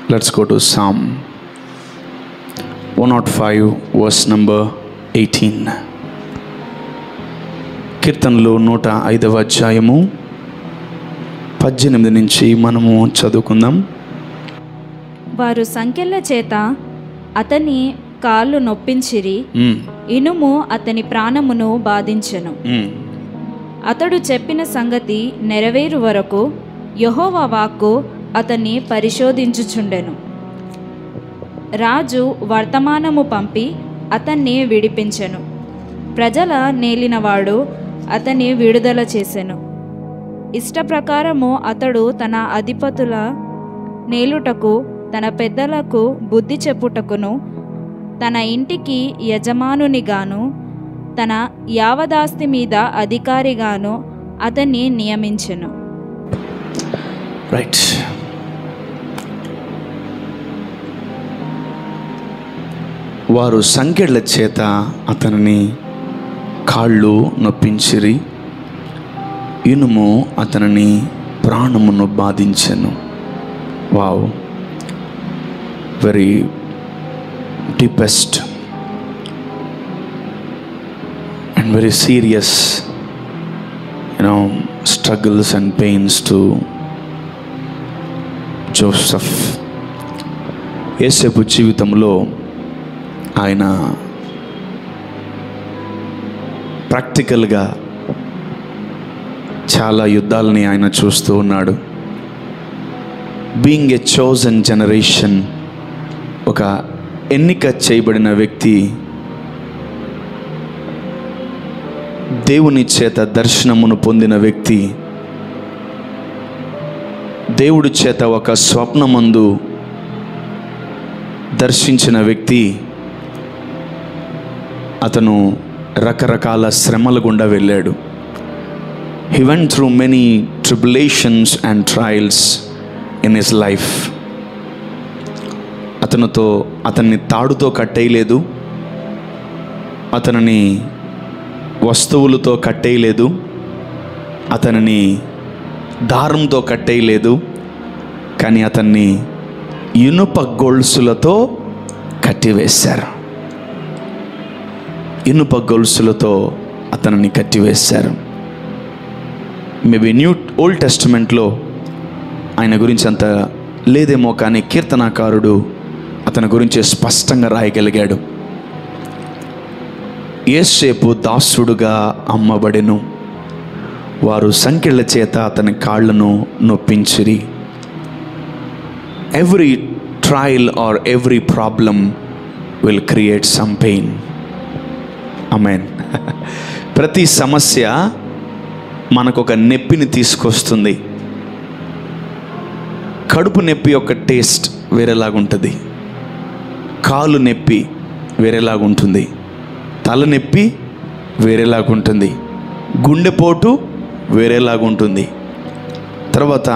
Let's go to Psalm 105, verse number 18. కీర్తనలు నూట ఐదవ అధ్యాయము పద్దెనిమిది నుంచి మనము చదువుకుందాం వారు సంఖ్యల చేత అతని కాళ్ళు నొప్పించిరి మ్మ్. ఇనుము అతని ప్రాణమును బాధించెను మ్మ్. అతడు చెప్పిన సంగతి నెరవేరు వరకు యెహోవా వాక్కు అతన్ని పరిశోధించుచుండెను రాజు వర్తమానము పంపి అతన్ని విడిపించెను ప్రజల నేలినవాడు అతన్ని విడుదల చేసెను ఇష్టప్రకారము అతడు తన అధిపతుల నేలుటకు తన పెద్దలకు బుద్ధి చెప్పుటకును తన ఇంటికి యజమానునిగాను తన యావదాస్తి మీద అధికారిగాను అతన్ని నియమించెను రైట్ వారు సంఖ్యల చేత అతనిని కాళ్ళు నొప్పించిరి ఇనుము అతనిని ప్రాణమును బాధించెను wow very deepest and very serious you know struggles and pains to Joseph Yesepu జీవితంలో ఆయన ప్రాక్టికల్గా చాలా యుద్ధాలని ఆయన చూస్తూ ఉన్నాడు బీయింగ్ ఎ చోజన్ జనరేషన్ ఒక ఎన్నిక చేయబడిన వ్యక్తి దేవుని చేత దర్శనమును పొందిన వ్యక్తి దేవుడి చేత ఒక స్వప్నమందు దర్శించిన వ్యక్తి అతను రకరకాల శ్రమల గుండా వెళ్ళాడు he went through many tribulations and trials in his life అతనితో అతన్ని తాడుతో కట్టేయలేదు అతనిని వస్తువులతో కట్టేయలేదు అతనిని దారంతో కట్టేయలేదు కానీ అతన్ని ఇనుప గొలుసులతో కట్టివేశారు ఇనుప గొలుసులతో అతనిని కట్టివేశారు మేబీ న్యూ ఓల్డ్ టెస్టిమెంట్లో ఆయన గురించి అంత లేదేమో కానీ కీర్తనాకారుడు అతని గురించి స్పష్టంగా రాయగలిగాడు ఏసేపు దాసుడుగా అమ్మబడెను వారు సంఖ్యల చేత అతని కాళ్ళను నొప్పించిరి every trial or every problem will create some pain amen ప్రతి సమస్య మనకు ఒక నొప్పిని తీసుకొస్తుంది కడుపు నొప్పి యొక్క టేస్ట్ వేరేలాగుంటుంది కాలు నొప్పి వేరేలాగుంటుంది తల నొప్పి వేరేలాగుంటుంది గుండెపోటు వేరేలాగుంటుంది తర్వాత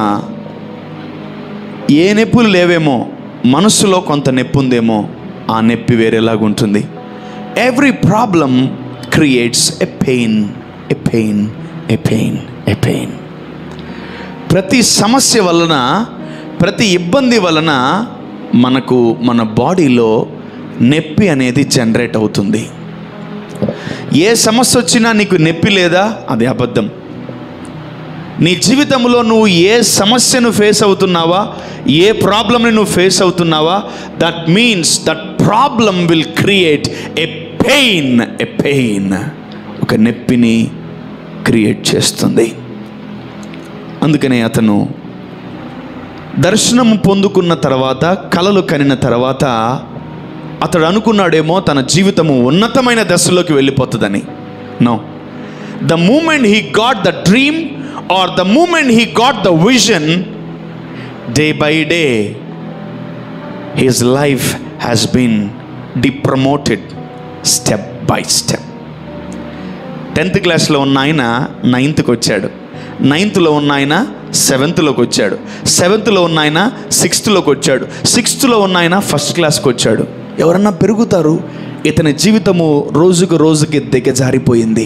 ఏ నొప్పులు లేవేమో మనసులో కొంత నొప్పి ఉందేమో ఆ నొప్పి వేరేలాగుంటుంది every problem creates a pain a pain a pain a pain ప్రతి సమస్య వలన ప్రతి ఇబ్బంది వలన మనకు మన బాడీలో నొప్పి అనేది జనరేట్ అవుతుంది ఏ సమస్య వచ్చినా నీకు నొప్పి లేదా అది అబద్ధం నీ జీవితంలో నువ్వు ఏ సమస్యను ఫేస్ అవుతున్నావా ఏ ప్రాబ్లమ్ని నువ్వు ఫేస్ అవుతున్నావా that means that problem will create a pain a pain ఒక నొప్పిని క్రియేట్ చేస్తుంది అందుకనే అతను దర్శనం పొందుకున్న తర్వాత కలలు కనిన తర్వాత అతడు అనుకున్నాడేమో తన జీవితము ఉన్నతమైన దశలోకి వెళ్ళిపోతుందని no the moment he got the dream or the moment he got the vision day by day his life has been depromoted step by step tenth క్లాస్లో ఉన్న ఆయన నైన్త్కి వచ్చాడు నైన్త్లో ఉన్న ఆయన సెవెంత్లోకి వచ్చాడు సెవెంత్లో ఉన్న ఆయన సిక్స్త్లోకి వచ్చాడు సిక్స్త్లో ఉన్న ఆయన ఫస్ట్ క్లాస్కి వచ్చాడు ఎవరన్నా పెరుగుతారు ఇతని జీవితము రోజుకు రోజుకి దిగజారిపోయింది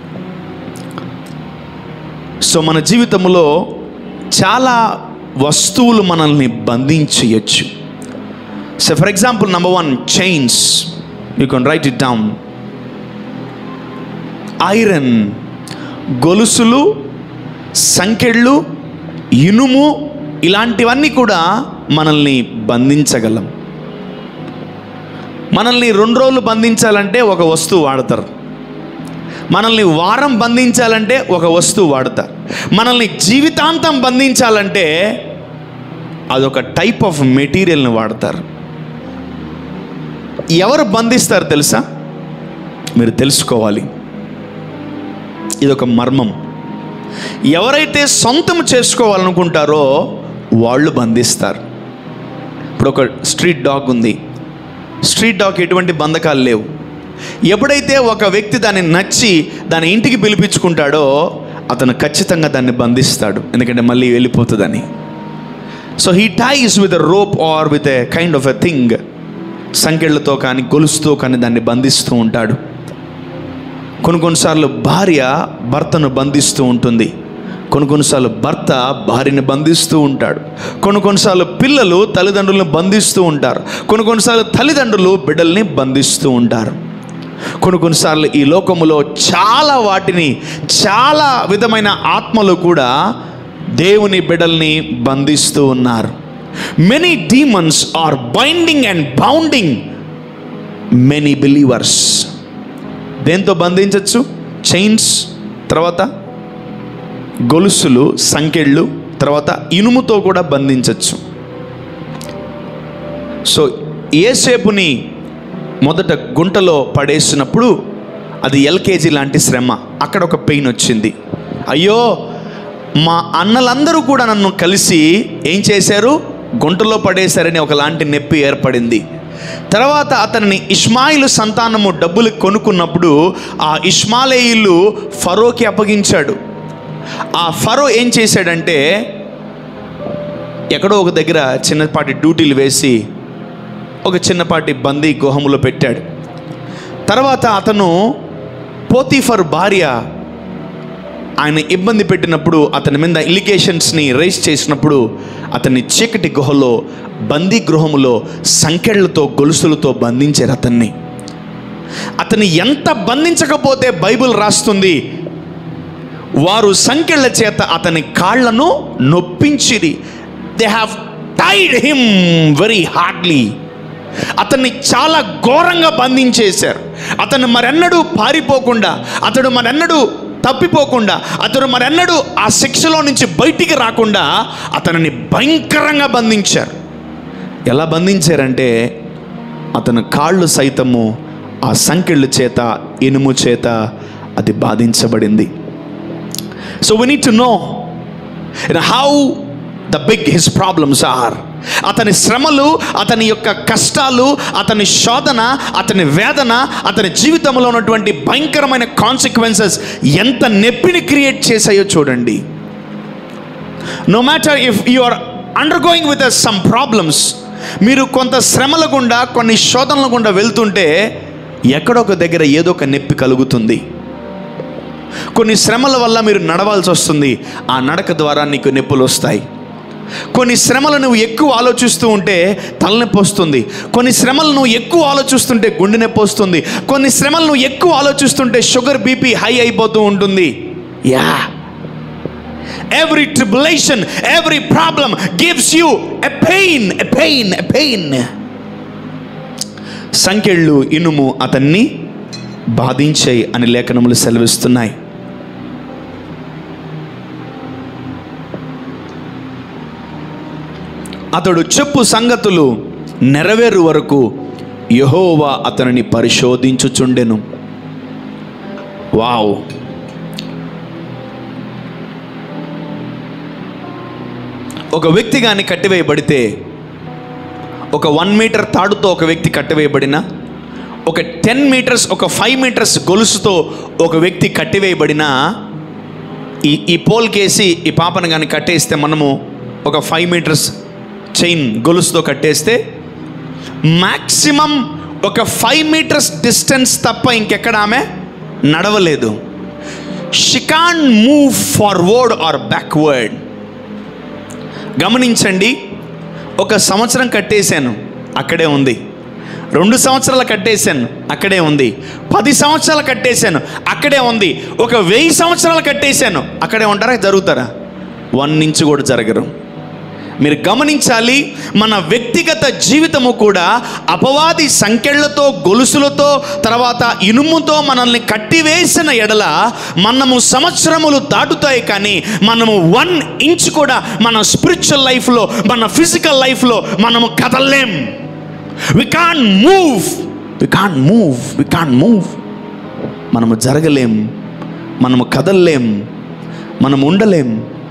సో మన జీవితంలో చాలా వస్తువులు మనల్ని బంధించవచ్చు so for example number one chains you can write it down iron గొలుసులు సంకెళ్ళు ఇనుము ఇలాంటివన్నీ కూడా మనల్ని బంధించగలం మనల్ని రెండు రోజులు బంధించాలంటే ఒక వస్తువు వాడతారు మనల్ని వారం బంధించాలంటే ఒక వస్తువు వాడతారు మనల్ని జీవితాంతం బంధించాలంటే అదొక టైప్ ఆఫ్ మెటీరియల్ని వాడతారు ఎవరు బంధిస్తారు తెలుసా మీరు తెలుసుకోవాలి ఇదొక మర్మం ఎవరైతే సొంతం చేసుకోవాలనుకుంటారో వాళ్ళు బంధిస్తారు ఇప్పుడు ఒక స్ట్రీట్ డాగ్ ఉంది స్ట్రీట్ డాగ్ ఎటువంటి బంధకాలు లేవు ఎప్పుడైతే ఒక వ్యక్తి దాన్ని నచ్చి దాని ఇంటికి పిలిపించుకుంటాడో అతను ఖచ్చితంగా దాన్ని బంధిస్తాడు ఎందుకంటే మళ్ళీ వెళ్ళిపోతుందని so he ties with rope or with a kind of a thing సంకెళ్ళతో కానీ గొలుసుతో కానీ దాన్ని బంధిస్తూ ఉంటాడు కొన్ని కొన్నిసార్లు భార్య భర్తను బంధిస్తూ ఉంటుంది కొన్ని కొన్నిసార్లు భర్త భార్యని బంధిస్తూ ఉంటాడు కొన్ని కొన్నిసార్లు పిల్లలు తల్లిదండ్రులను బంధిస్తూ ఉంటారు కొన్ని కొన్నిసార్లు తల్లిదండ్రులు బిడ్డల్ని బంధిస్తూ ఉంటారు కొన్ని కొన్నిసార్లు ఈ లోకములో చాలా వాటిని చాలా విధమైన ఆత్మలు కూడా దేవుని బిడ్డల్ని బంధిస్తూ ఉన్నారు many demons are binding and bounding many believers దేంతో బంధించవచ్చు చైన్స్ తర్వాత గొలుసులు సంకెళ్ళు తర్వాత ఇనుముతో కూడా బంధించవచ్చు సో ఏసేపుని మొదట గుంటలో పడేసినప్పుడు అది ఎల్కేజీ లాంటి శ్రమ అక్కడ ఒక పెయిన్ వచ్చింది అయ్యో మా అన్నలందరూ కూడా నన్ను కలిసి ఏం చేశారు గుంటలో పడేశారని ఒకలాంటి నొప్పి ఏర్పడింది తర్వాత అతనిని ఇస్మాయిలు సంతానము డబ్బులు కొనుక్కున్నప్పుడు ఆ ఇస్మాలేయిలు ఫరోకి అప్పగించాడు ఆ ఫరో ఏం చేశాడంటే ఎక్కడో ఒక దగ్గర చిన్నపాటి డ్యూటీలు వేసి ఒక చిన్నపాటి బందీ గుహములో పెట్టాడు తర్వాత అతను పోతీఫర్ భార్య ఆయన ఇబ్బంది పెట్టినప్పుడు అతని మీద ఇలిగేషన్స్ని రైస్ చేసినప్పుడు అతన్ని చీకటి గుహలో బందీ గృహములో సంకెళ్లతో గొలుసులతో బంధించారు అతన్ని అతన్ని ఎంత బంధించకపోతే బైబిల్ రాస్తుంది వారు సంకెళ్ళ చేత అతని కాళ్లను నొప్పించిరి they have tied him very hardly అతన్ని చాలా ఘోరంగా బంధించేశారు అతను మరెన్నడూ పారిపోకుండా అతడు మరెన్నడూ తప్పిపోకుండా అతడు మరెన్నడూ ఆ శిక్షలో నుంచి బయటికి రాకుండా అతనిని భయంకరంగా బంధించారు ఎలా బంధించారంటే అతని కాళ్ళు సైతము ఆ సంకెళ్ళు చేత ఇనుము చేత అది బాధించబడింది so we need to know how the big his problems are అతని శ్రమలు అతని యొక్క కష్టాలు అతని శోధన అతని వేదన అతని జీవితంలో ఉన్నటువంటి భయంకరమైన కాన్సిక్వెన్సెస్ ఎంత నొప్పిని క్రియేట్ చేశాయో చూడండి no matter if you are undergoing with some problems మీరు కొంత శ్రమల గుండా కొన్ని శోధనల గుండా వెళ్తుంటే ఎక్కడొక దగ్గర ఏదో ఒక నొప్పి కలుగుతుంది కొన్ని శ్రమల వల్ల మీరు నడవాల్సి వస్తుంది ఆ నడక ద్వారా నీకు నొప్పులు వస్తాయి కొన్ని శ్రమలు నువ్వు ఎక్కువ ఆలోచిస్తూ ఉంటే తలనొప్పి వస్తుంది కొన్ని శ్రమలు నువ్వు ఎక్కువ ఆలోచిస్తుంటే గుండె నొప్పి వస్తుంది కొన్ని శ్రమలు నువ్వు ఎక్కువ ఆలోచిస్తుంటే షుగర్ బీపీ హై అయిపోతూ ఉంటుంది yeah every tribulation every problem gives you a pain a pain a pain సంకెళ్ళు ఇనుము అతన్ని బాధించాయి అని లేఖనములు సెలవిస్తున్నాయి అతడు చెప్పు సంగతులు నెరవేరు వరకు యహోవా అతనిని పరిశోధించుచుండెను వావ్ ఒక వ్యక్తి కానీ కట్టివేయబడితే ఒక వన్ మీటర్ తాడుతో ఒక వ్యక్తి కట్టివేయబడిన ఒక టెన్ మీటర్స్ ఒక ఫైవ్ మీటర్స్ గొలుసుతో ఒక వ్యక్తి కట్టివేయబడిన ఈ ఈ పోల్కేసి ఈ పాపను కానీ కట్టేస్తే మనము ఒక ఫైవ్ మీటర్స్ చైన్ గొలుసుతో కట్టేస్తే మ్యాక్సిమం ఒక ఫైవ్ మీటర్స్ డిస్టెన్స్ తప్ప ఇంకెక్కడ ఆమె నడవలేదు she can move forward or backward గమనించండి ఒక సంవత్సరం కట్టేశాను అక్కడే ఉంది రెండు సంవత్సరాలు కట్టేశాను అక్కడే ఉంది పది సంవత్సరాలు కట్టేశాను అక్కడే ఉంది ఒక వెయ్యి సంవత్సరాలు కట్టేశాను అక్కడే ఉంటారా జరుగుతారా వన్ ఇంచ్ కూడా జరగరు మీరు గమనించాలి మన వ్యక్తిగత జీవితము కూడా అపవాది సంకెళ్లతో గొలుసులతో తర్వాత ఇనుముతో మనల్ని కట్టివేసిన ఎడల మనము సంవత్సరములు దాటుతాయి కానీ మనము వన్ ఇంచ్ కూడా మన స్పిరిచువల్ లైఫ్లో మన ఫిజికల్ లైఫ్లో మనము కదలలేం we can move we can move we can move మనము జరగలేం మనము కదలలేం మనం ఉండలేం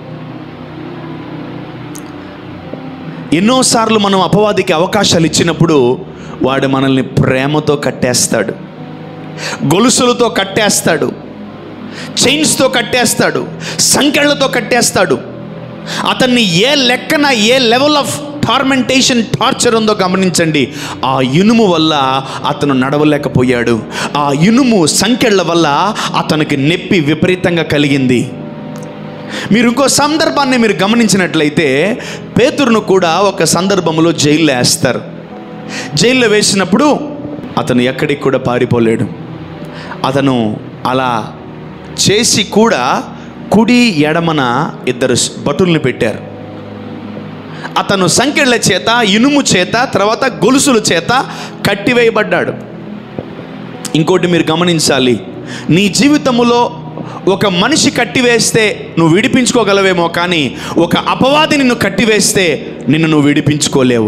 ఎన్నోసార్లు మనం అపవాదికి అవకాశాలు ఇచ్చినప్పుడు వాడు మనల్ని ప్రేమతో కట్టేస్తాడు గొలుసులతో కట్టేస్తాడు చైన్స్తో కట్టేస్తాడు సంకెళ్లతో కట్టేస్తాడు అతన్ని ఏ లెక్కన ఏ లెవెల్ ఆఫ్ టార్మెంటేషన్ టార్చర్ ఉందో గమనించండి ఆ ఇనుము వల్ల అతను నడవలేకపోయాడు ఆ ఇనుము సంకెళ్ళ వల్ల అతనికి నొప్పి విపరీతంగా కలిగింది మీరు ఇంకో సందర్భాన్ని మీరు గమనించినట్లయితే పేతురును కూడా ఒక సందర్భంలో జైల్లో వేస్తారు జైల్లో వేసినప్పుడు అతను ఎక్కడికి కూడా పారిపోలేడు అతను అలా చేసి కూడా కుడి ఎడమన ఇద్దరు భటుల్ని పెట్టారు అతను సంకెళ్ళ చేత ఇనుము చేత తర్వాత గొలుసుల చేత కట్టివేయబడ్డాడు ఇంకోటి మీరు గమనించాలి నీ జీవితములో ఒక మనిషి కట్టివేస్తే నువ్వు విడిపించుకోగలవేమో కానీ ఒక అపవాది నిన్ను కట్టివేస్తే నిన్ను నువ్వు విడిపించుకోలేవు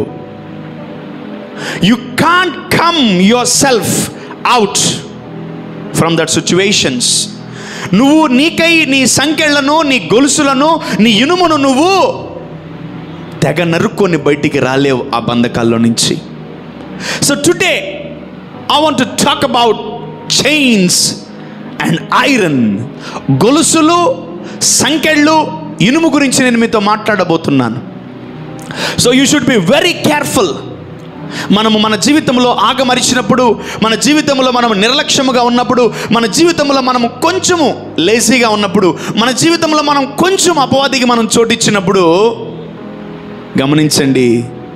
you can't come yourself out from that situations నువ్వు నీకై నీ సంఖ్యలను నీ గొలుసులను నీ ఇనుమును నువ్వు తెగ నరుక్కొని బయటికి రాలేవు ఆ బంధకాల్లో నుంచి so today I want to talk about chains and iron గొలుసులు సంకెళ్ళు ఇనుము గురించి నేను మీతో మాట్లాడబోతున్నాను so you should be very careful మనము మన జీవితంలో ఆగమరిచినప్పుడు మన జీవితంలో మనం నిర్లక్ష్యముగా ఉన్నప్పుడు మన జీవితంలో మనము కొంచెము లేజీగా ఉన్నప్పుడు మన జీవితంలో మనం కొంచెం అపవాదికి మనం చోటిచ్చినప్పుడు గమనించండి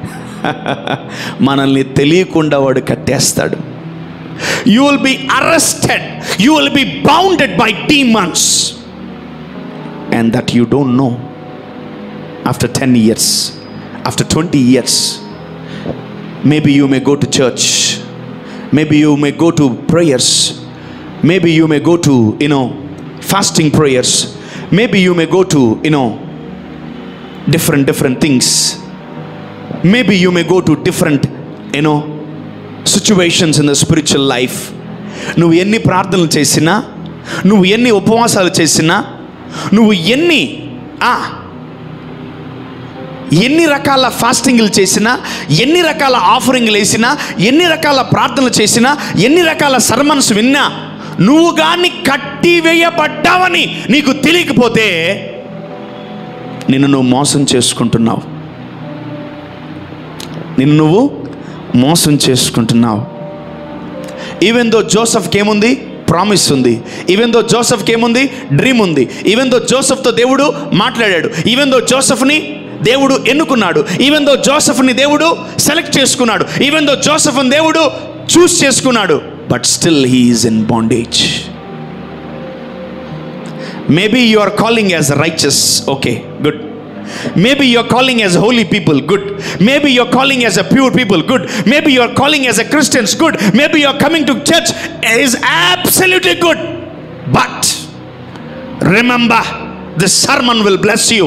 మనల్ని తెలియకుండా వాడు కట్టేస్తాడు you will be arrested you will be bounded by demons and that you don't know after ten years after twenty years maybe you may go to church maybe you may go to prayers maybe you may go to you know fasting prayers maybe you may go to you know different different things maybe you may go to different you know situations in the spiritual life నువ్వు ఎన్ని ప్రార్థనలు చేసినా నువ్వు ఎన్ని ఉపవాసాలు చేసినా నువ్వు ఎన్ని ఆ ఎన్ని రకాల ఫాస్టింగ్లు చేసినా ఎన్ని రకాల ఆఫరింగ్లు వేసినా ఎన్ని రకాల ప్రార్థనలు చేసినా ఎన్ని రకాల సర్మన్స్ విన్నా నువ్వు కానీ కట్టివేయబడ్డావని నీకు తెలియకపోతే నిన్ను నువ్వు మోసం చేసుకుంటున్నావు నిన్ను నువ్వు మోసం చేసుకుంటున్నావు ఈవెన్ దో జోసఫ్కి ఏముంది ప్రామిస్ ఉంది ఈవెన్ దో జోసఫ్కి ఏముంది డ్రీమ్ ఉంది ఈవెన్ దో జోసఫ్తో దేవుడు మాట్లాడాడు ఈవెన్ దో జోసఫ్ని దేవుడు ఎన్నుకున్నాడు ఈవెన్ దో జోసఫ్ని దేవుడు సెలెక్ట్ చేసుకున్నాడు ఈవెన్ దో జోసఫ్ని దేవుడు చూస్ చేసుకున్నాడు but still he is in bondage maybe you are calling as righteous okay good Maybe you're calling as holy people, good. Maybe you're calling as a pure people, good. Maybe you're calling as a Christians, good. Maybe you're coming to church is absolutely good. But remember, this sermon will bless you.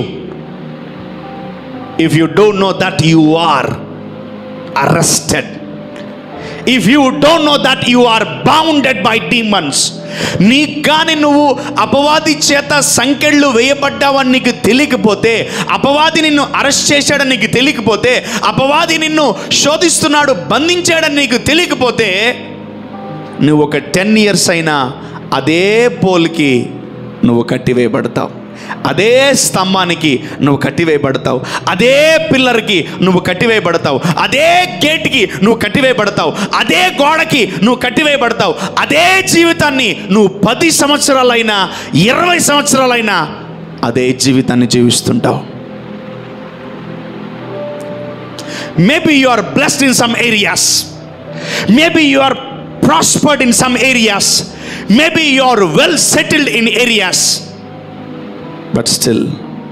If you don't know that you are arrested, if you don't know that you are bounded by demons, నీకు కానీ నువ్వు అపవాది చేత సంకెళ్ళు వేయబడ్డావని నీకు తెలియకపోతే అపవాది నిన్ను అరెస్ట్ చేశాడని నీకు తెలియకపోతే అపవాది నిన్ను శోధిస్తున్నాడు బంధించాడని నీకు తెలియకపోతే నువ్వు ఒక టెన్ ఇయర్స్ అయినా అదే పోల్కి నువ్వు కట్టివేయబడతావు అదే స్తంభానికి నువ్వు కట్టివేయబడతావు అదే పిల్లర్కి నువ్వు కట్టివేయబడతావు అదే గేట్కి నువ్వు కట్టివేయబడతావు అదే గోడకి నువ్వు కట్టివేయబడతావు అదే జీవితాన్ని నువ్వు పది సంవత్సరాలైనా ఇరవై సంవత్సరాలైనా అదే జీవితాన్ని జీవిస్తుంటావు Maybe you are blessed in some areas. Maybe you are prospered in some areas. Maybe you are well settled in areas. But still,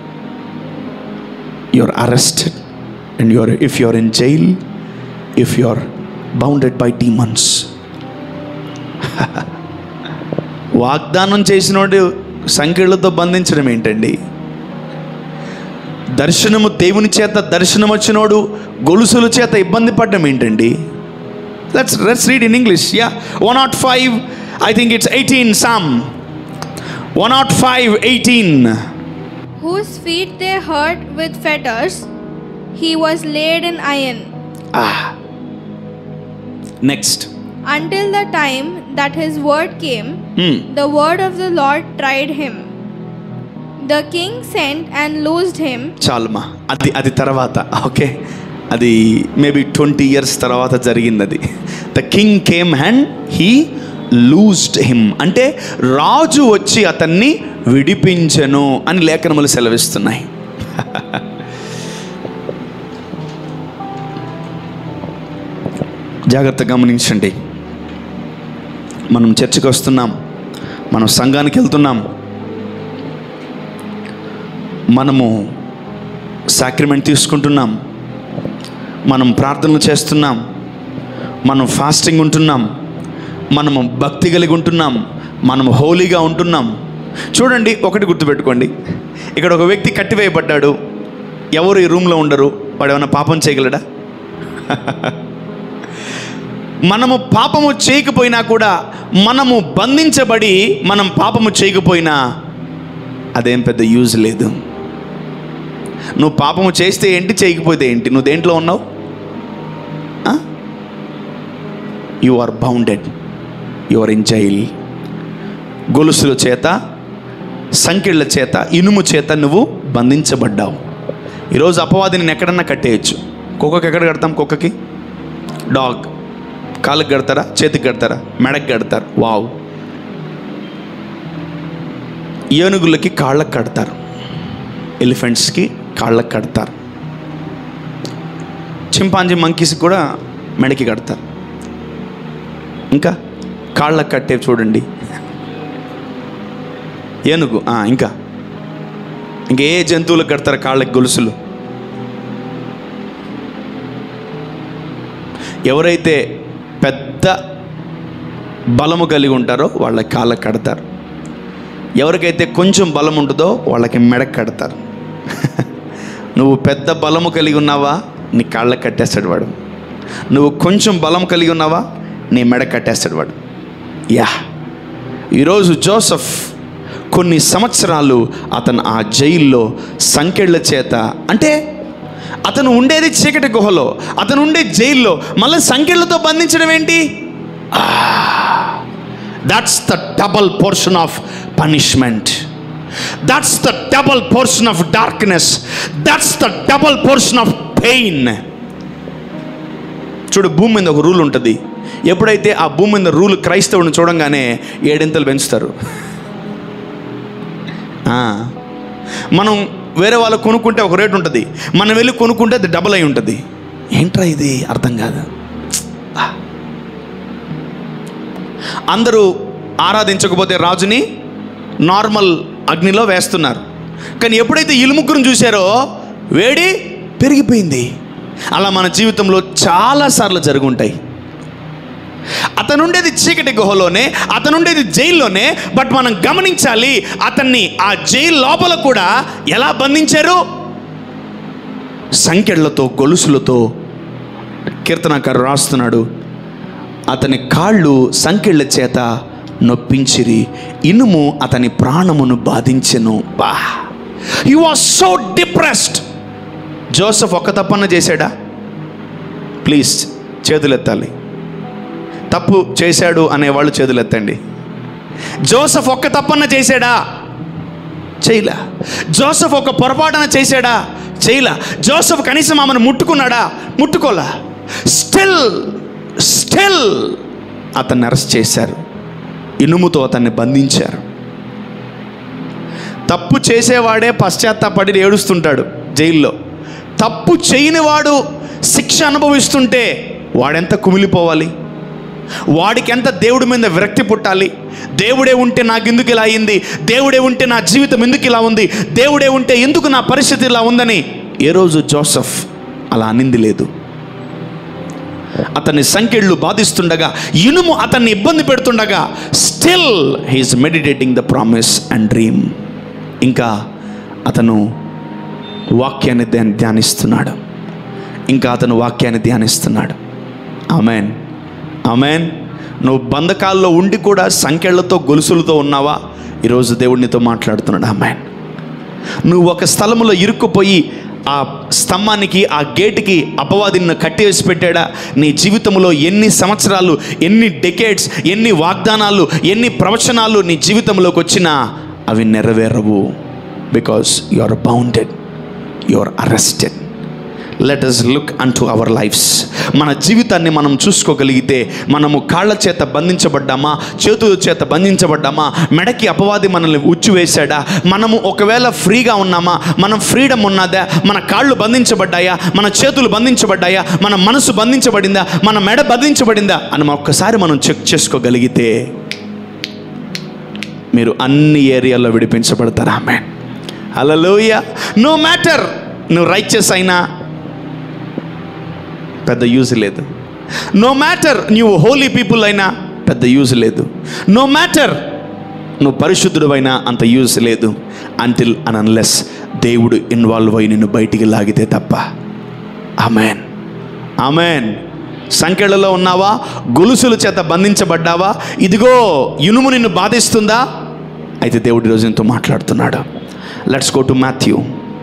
you are arrested and you are if you are in jail, if you are bounded by demons. వాగ్దానం చేసినోడు సంఖ్యలతో బంధించడం ఏంటండి దర్శనము దేవుని చేత దర్శనం వచ్చినోడు గొలుసుల చేత ఇబ్బంది పడడం ఏంటండి let's let's read in English yeah one not five I think it's eighteen some one not five eighteen whose feet they hurt with fetters, he was laid in iron, next until the time that his word came, the word of the Lord tried him. The king sent and loosed him, చాలుమా అది అది తర్వాత okay అది maybe twenty years తర్వాత జరిగింది అది the king came and he loosed him అంటే రాజు వచ్చి అతన్ని విడిపించెను అని లేఖనములు సెలవిస్తున్నాయి జాగ్రత్త గమనించండి మనం చర్చికి వస్తున్నాం మనం సంఘానికి వెళ్తున్నాం మనము సాక్రిమెంట్ తీసుకుంటున్నాం మనం ప్రార్థనలు చేస్తున్నాం మనం ఫాస్టింగ్ ఉంటున్నాం మనము భక్తి కలిగి ఉంటున్నాం మనం హోలీగా ఉంటున్నాం చూడండి ఒకటి గుర్తుపెట్టుకోండి ఇక్కడ ఒక వ్యక్తి కట్టివేయబడ్డాడు ఎవరు ఈ రూమ్లో ఉండరు వాడు ఏమైనా పాపం చేయగలడా మనము పాపము చేయకపోయినా కూడా మనము బంధించబడి మనం పాపము చేయకపోయినా అదేం పెద్ద యూజ్ లేదు నువ్వు పాపము చేస్తే ఏంటి చేయకపోతే ఏంటి నువ్వు దేంట్లో ఉన్నావు you are bounded you are in jail గొలుసుల చేత సంకెళ్ళ చేత ఇనుము చేత నువ్వు బంధించబడ్డావు ఈరోజు అపవాదిని నేను ఎక్కడన్నా కట్టేయచ్చు కుక్కకి ఎక్కడ కడతాం కుక్కకి డాగ్ కాళ్ళకి కడతారా చేతికి కడతారా మెడకి కడతారు వావ్ ఏనుగులకి కాళ్ళకి కడతారు ఎలిఫెంట్స్కి కాళ్ళకి కడతారు చింపాంజీ మంకీస్కి కూడా మెడకి కడతారు ఇంకా కాళ్ళకి కట్టే చూడండి ఏనుగు ఆ, ఇంకా ఇంకా ఏ జంతువులకు కడతారు కాళ్ళకి గొలుసులు ఎవరైతే పెద్ద బలము కలిగి ఉంటారో వాళ్ళ కాళ్ళకి కడతారు ఎవరికైతే కొంచెం బలం ఉంటుందో వాళ్ళకి మెడకు కడతారు నువ్వు పెద్ద బలము కలిగి ఉన్నావా నీ కాళ్ళకి కట్టేస్తాడు వాడు నువ్వు కొంచెం బలం కలిగి ఉన్నావా నీ మెడ కట్టేస్తాడు వాడు యా ఈరోజు జోసఫ్ కొన్ని సంవత్సరాలు అతను ఆ జైల్లో సంకెళ్ళ చేత అంటే అతను ఉండేది చీకటి గుహలో అతను ఉండే జైల్లో మళ్ళీ సంకెళ్ళతో బంధించడం ఏంటి that's the double portion of punishment that's the double portion of darkness that's the double portion of pain చూడు భూమి మీద ఒక రూల్ ఉంటుంది ఎప్పుడైతే ఆ భూమి మీద రూల్ క్రైస్తవుని చూడంగానే ఏడింతలు పెంచుతారు ఆ, మనం వేరే వాళ్ళు కొనుక్కుంటే ఒక రేట్ ఉంటుంది మనం వెళ్ళి కొనుక్కుంటే అది డబల్ అయి ఉంటుంది ఏంట్రా ఇది అర్థం కాదు అందరూ ఆరాధించకపోతే రాజుని నార్మల్ అగ్నిలో వేస్తున్నారు కానీ ఎప్పుడైతే ఇల్లు ముగ్గురు చూశారో వేడి పెరిగిపోయింది అలా మన జీవితంలో చాలాసార్లు జరుగుంటాయి అతనుండేది చీకటి గుహలోనే అతనుండేది జైల్లోనే బట్ మనం గమనించాలి అతన్ని ఆ జైలు లోపల కూడా ఎలా బంధించారు సంకెళ్లతో గొలుసులతో కీర్తనకారు రాస్తున్నాడు అతని కాళ్ళు సంకెళ్ళ చేత నొప్పించిరి ఇనుము అతని ప్రాణమును బాధించెను బా he was so depressed Joseph ఒక్క తప్పన్న చేశాడా ప్లీజ్ చేతులెత్తాలి తప్పు చేశాడు అనేవాళ్ళు చేతులెత్తండి జోసఫ్ ఒక్క తప్పన్న చేశాడా చేయలా జోసఫ్ ఒక పొరపాటున చేశాడా చేయలా జోసఫ్ కనీసం ఆమెను ముట్టుకున్నాడా ముట్టుకోలా స్టిల్ స్టిల్ అతన్ని అరెస్ట్ చేశారు ఇనుముతో అతన్ని బంధించారు తప్పు చేసేవాడే పశ్చాత్తాపడి ఏడుస్తుంటాడు జైల్లో తప్పు చేయనివాడు శిక్ష అనుభవిస్తుంటే వాడెంత కుమిలిపోవాలి వాడికి ఎంత దేవుడి మీద విరక్తి పుట్టాలి దేవుడే ఉంటే నాకు ఎందుకు ఇలా అయింది దేవుడే ఉంటే నా జీవితం ఎందుకు ఇలా ఉంది దేవుడే ఉంటే ఎందుకు నా పరిస్థితి ఇలా ఉందని ఏ రోజు జోసఫ్ అలా అనింది లేదు అతన్ని సంఖ్యళ్ళు బాధిస్తుండగా ఇనుము అతన్ని ఇబ్బంది పెడుతుండగా still he is meditating the promise and dream ఇంకా అతను వాక్యాన్ని ధ్యాన్- ధ్యానిస్తున్నాడు ఇంకా అతను వాక్యాన్ని ధ్యానిస్తున్నాడు ఆమెన్ ఆమెన్ నువ్వు బంధకాల్లో ఉండి కూడా సంఖ్యలతో గొలుసులతో ఉన్నావా ఈరోజు దేవుడు నీతో మాట్లాడుతున్నాడు ఆమెన్ నువ్వు ఒక స్థలంలో ఇరుక్కుపోయి ఆ స్తంభానికి ఆ గేటుకి అపవాది నిన్ను కట్టేసి పెట్టాడా నీ జీవితంలో ఎన్ని సంవత్సరాలు ఎన్ని డెకేడ్స్ ఎన్ని వాగ్దానాలు ఎన్ని ప్రవచనాలు నీ జీవితంలోకి వచ్చినా అవి నెరవేరవు because you are bounded you are arrested let us look unto our lives మన జీవితాన్ని మనం చూసుకోగలిగితే మనము కాళ్ళ చేత బంధించబడ్డామా చేతుల చేత బంధించబడ్డామా మెడకి అపవాది మనల్ని ఉచ్చివేశాడా మనము ఒకవేళ ఫ్రీగా ఉన్నామా మనం ఫ్రీడమ్ ఉన్నదా మన కాళ్ళు బంధించబడ్డాయా మన చేతులు బంధించబడ్డాయా మన మనసు బంధించబడిందా మన మెడ బంధించబడిందా అని మనం ఒక్కసారి మనం చెక్ చేసుకోగలిగితే మీరు అన్ని ఏరియాల్లో విడిపించబడతారా ఆమె హలోయ నో మ్యాటర్ నువ్వు రైచెస్ అయినా పెద్ద యూజ్ లేదు నో మ్యాటర్ నువ్వు హోలీ పీపుల్ అయినా పెద్ద యూజ్ లేదు నో మ్యాటర్ నువ్వు పరిశుద్ధుడు అయినా అంత యూజ్ లేదు అంటిల్ అన్ అన్లెస్ దేవుడు ఇన్వాల్వ్ అయి నిన్ను బయటికి లాగితే తప్ప ఆమెన్ ఆమెన్ సంఖ్యలలో ఉన్నావా గొలుసుల చేత బంధించబడ్డావా ఇదిగో ఇనుము నిన్ను బాధిస్తుందా అయితే దేవుడి రోజు ఎంతో మాట్లాడుతున్నాడు let's go to Matthew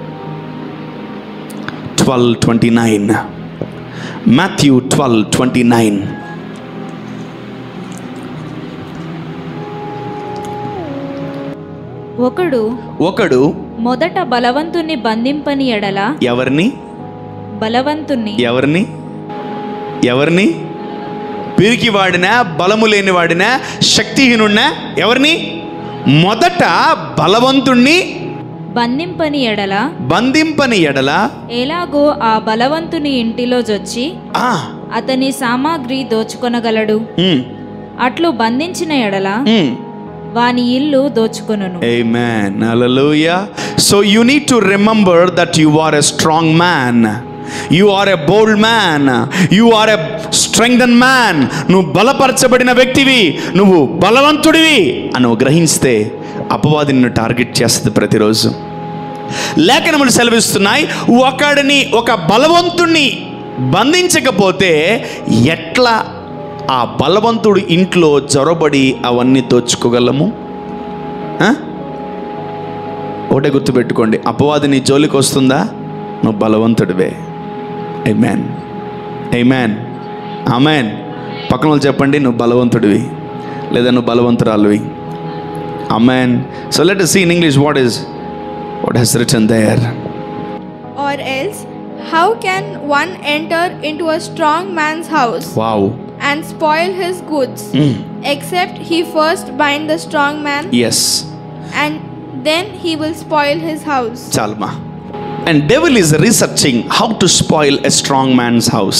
twelve twenty nine Matthew twelve twenty nine ఒకడు ఒకడు మొదట బలవంతుణ్ణి బంధింపని ఎడల ఎవరిని బలవంతుణ్ణి ఎవరిని ఎవరిని పిరికి వాడినా బలము లేని వాడినా శక్తిహీనుడినా ఎవరిని మొదట బలవంతుణ్ణి బంధింపని ఎడల బంధింపని ఎడల ఎలాగో ఆ బలవంతుని ఇంటిలో జొచ్చి ఆ, అతని సామాగ్రి దోచుకొనగలడు ఉమ్, అట్లు బంధించిన ఎడల ఉమ్. వాని ఇల్లు దోచుకొనును Amen. Hallelujah. So you need to remember that you are a strong man. You are a bold man. You are a strengthened man. నువ్వు బలపరచబడిన వ్యక్తివి నువ్వు బలవంతుడివి అని నువ్వు గ్రహిస్తే అపవాది నిన్ను టార్గెట్ చేస్తుంది ప్రతిరోజు లేఖనములు సెలవిస్తున్నాయి ఒకడిని ఒక బలవంతుణ్ణి బంధించకపోతే ఎట్లా ఆ బలవంతుడు ఇంట్లో జొరబడి అవన్నీ దోచుకోగలము ఆ? ఒకటే గుర్తుపెట్టుకోండి అపవాది నీ జోలికి వస్తుందా నువ్వు బలవంతుడివే I man I man amen పక్కన వాళ్ళు చెప్పండి నువ్వు బలవంతుడివి లేదా నువ్వు బలవంతురాలువి amen so let see in English what is what is written there Or else, how can one enter into a strong man's house wow and spoil his goods, except he first bind the strong man, yes and then he will spoil his house? చాలమా and devil is researching how to spoil a strong man's house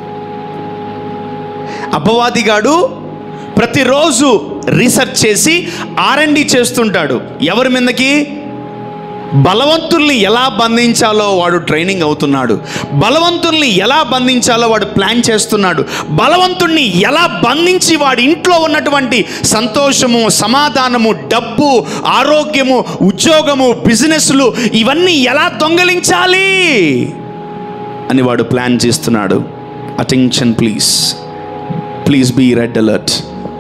అపవాదిగాడు ప్రతిరోజు research చేసి RMD చేస్తుంటాడు ఎవరి మీదకి బలవంతుల్ని ఎలా బంధించాలో వాడు training అవుతున్నాడు బలవంతుల్ని ఎలా బంధించాలో వాడు ప్లాన్ చేస్తున్నాడు బలవంతుణ్ణి ఎలా బంధించి వాడి ఇంట్లో ఉన్నటువంటి సంతోషము సమాధానము డబ్బు ఆరోగ్యము ఉద్యోగము బిజినెస్లు ఇవన్నీ ఎలా దొంగలించాలి అని వాడు ప్లాన్ చేస్తున్నాడు attention please please be red alert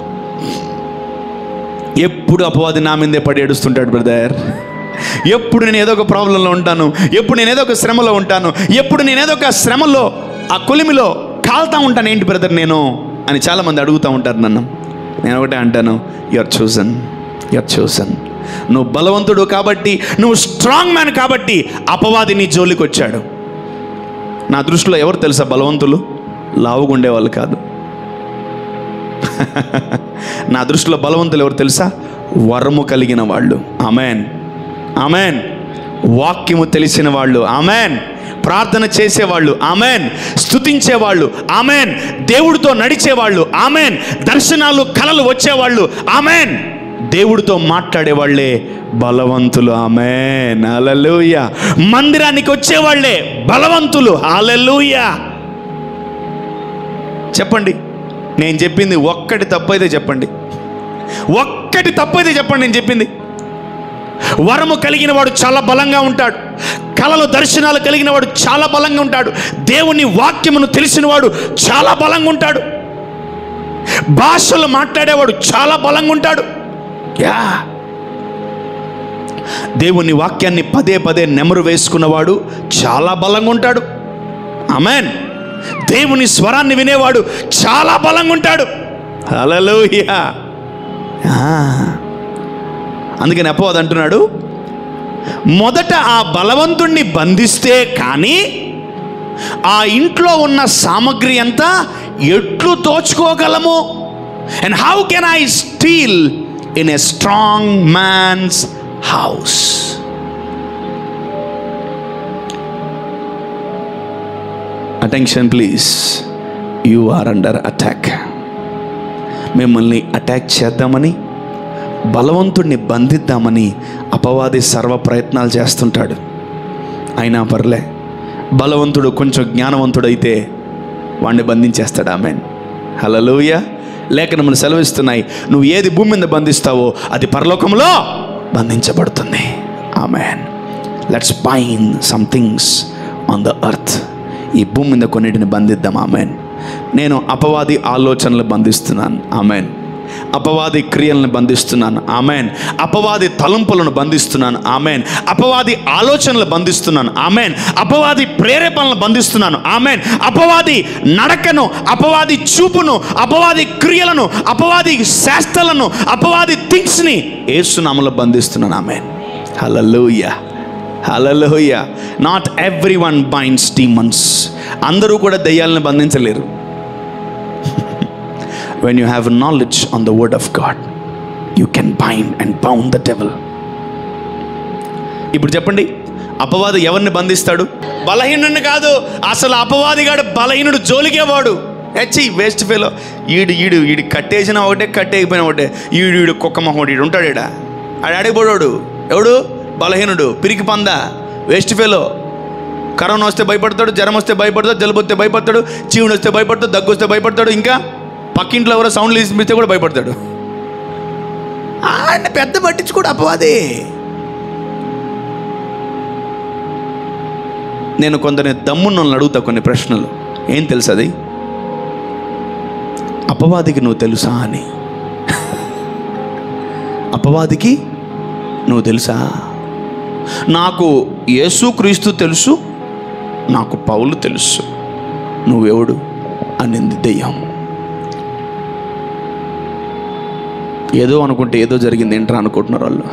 ఎప్పుడు అపవాది నా మీదే పడి ఏడుస్తుంటాడు బ్రదర్ ఎప్పుడు నేను ఏదో ఒక ప్రాబ్లంలో ఉంటాను ఎప్పుడు నేను ఏదో ఒక శ్రమలో ఉంటాను ఎప్పుడు నేను ఏదో ఒక శ్రమలో ఆ కొలిమిలో కాలుతా ఉంటాను ఏంటి బ్రదర్ నేను అని చాలామంది అడుగుతూ ఉంటారు నన్ను నేను ఒకటే అంటాను ఆర్ చూసన్ ఆర్ చూసన్ నువ్వు బలవంతుడు కాబట్టి నువ్వు స్ట్రాంగ్ మ్యాన్ కాబట్టి అపవాది నీ జోలికి వచ్చాడు నా దృష్టిలో ఎవరు తెలుసా బలవంతులు లావుగుండే వాళ్ళు కాదు నా దృష్టిలో బలవంతులు ఎవరు తెలుసా వరము కలిగిన వాళ్ళు ఆమెన్ ఆమెన్ వాక్యము తెలిసిన వాళ్ళు ఆమెన్ ప్రార్థన చేసేవాళ్ళు ఆమెన్ స్తుతించేవాళ్ళు ఆమెన్ దేవుడితో నడిచేవాళ్ళు ఆమెన్ దర్శనాలు కలలు వచ్చేవాళ్ళు ఆమెన్ దేవుడితో మాట్లాడేవాళ్లే బలవంతులు ఆమెన్ అలలుయ మందిరానికి వచ్చేవాళ్లే బలవంతులు అలలుయ చెప్పండి నేను చెప్పింది ఒక్కటి తప్పైతే చెప్పండి ఒక్కటి తప్పైతే చెప్పండి నేను చెప్పింది వరము కలిగిన వాడు చాలా బలంగా ఉంటాడు కళలు దర్శనాలు కలిగిన వాడు చాలా బలంగా ఉంటాడు దేవుని వాక్యమును తెలిసిన వాడు చాలా బలంగా ఉంటాడు భాషలు మాట్లాడేవాడు చాలా బలంగా ఉంటాడు యా దేవుని వాక్యాన్ని పదే పదే నెమరు వేసుకున్నవాడు చాలా బలంగా ఉంటాడు ఆమెన్ దేవుని స్వరాన్ని వినేవాడు చాలా బలంగా ఉంటాడు హల్లెలూయా ఆ. అందుకని అపోవాది అంటున్నాడు మొదట ఆ బలవంతుణ్ణి బంధిస్తే కానీ ఆ ఇంట్లో ఉన్న సామగ్రి అంతా ఎట్లు దోచుకోగలము and how can I steal in a strong man's house attention please you are under attack మిమ్మల్ని అటాక్ చేద్దామని బలవంతుణ్ణి బంధిద్దామని అపవాది సర్వ ప్రయత్నాలు చేస్తుంటాడు అయినా పర్లే బలవంతుడు కొంచెం జ్ఞానవంతుడైతే వాడిని బంధించేస్తాడు ఆమెన్ హలలోయ లేఖనములు సెలవిస్తున్నాయి నువ్వు ఏది భూమి మీద బంధిస్తావో అది పరలోకంలో బంధించబడుతుంది amen let's bind some things on the earth ఈ భూమి మీద కొన్నిటిని బంధిద్దాం ఆమెన్ నేను అపవాది ఆలోచనలు బంధిస్తున్నాను ఆమెన్ అపవాది క్రియలను బంధిస్తున్నాను ఆమెన్ అపవాది తలంపులను బంధిస్తున్నాను ఆమెన్ అపవాది ఆలోచనలు బంధిస్తున్నాను ఆమెన్ అపవాది ప్రేరేపణలు బంధిస్తున్నాను ఆమెన్ అపవాది నడకను అపవాది చూపును అపవాది క్రియలను అపవాది శాస్త్రాలను అపవాది థింగ్స్ని ఏసునామలో బంధిస్తున్నాను amen hallelujah hallelujah not everyone binds demons అందరూ కూడా దయ్యాలను బంధించలేరు when you have knowledge on the word of God, you can bind and bound the devil. ఇప్పుడు చెప్పండి అపవాది ఎవరిని బంధిస్తాడు బలహీనుడిని కాదు అసలు అపవాదిగాడు బలహీనుడు జోలికేవాడు హెచ్చి వేస్ట్ ఫెలో ఈడు ఈడు ఈడు కట్టేసిన ఒకటే కట్టేయకపోయిన ఒకటే ఈడు ఈడు కుక్క మొహం ఈడు ఉంటాడు ఈడ ఆడు అడిగిపోడాడు ఎవడు బలహీనుడు పిరికి పంద వేస్ట్ ఫెలో కరోనా వస్తే భయపడతాడు జ్వరం వస్తే భయపడతాడు జలుబు వస్తే భయపడతాడు చీవుడు వస్తే భయపడతాడు దగ్గు వస్తే భయపడతాడు ఇంకా పక్కింట్లో ఎవరో సౌండ్లు ఇస్తే కూడా భయపడతాడు ఆయన పెద్ద పట్టించుకోడు అపవాది నేను కొందరిని దమ్మున్నోళ్ళని అడుగుతా కొన్ని ప్రశ్నలు ఏం తెలుసు అది అపవాదికి నువ్వు తెలుసా అని అపవాదికి నువ్వు తెలుసా నాకు యేసుక్రీస్తు తెలుసు నాకు పౌలు తెలుసు నువ్వెవడు అనింది దెయ్యం ఏదో అనుకుంటే ఏదో జరిగింది ఏంట్రా అనుకుంటున్నారు వాళ్ళు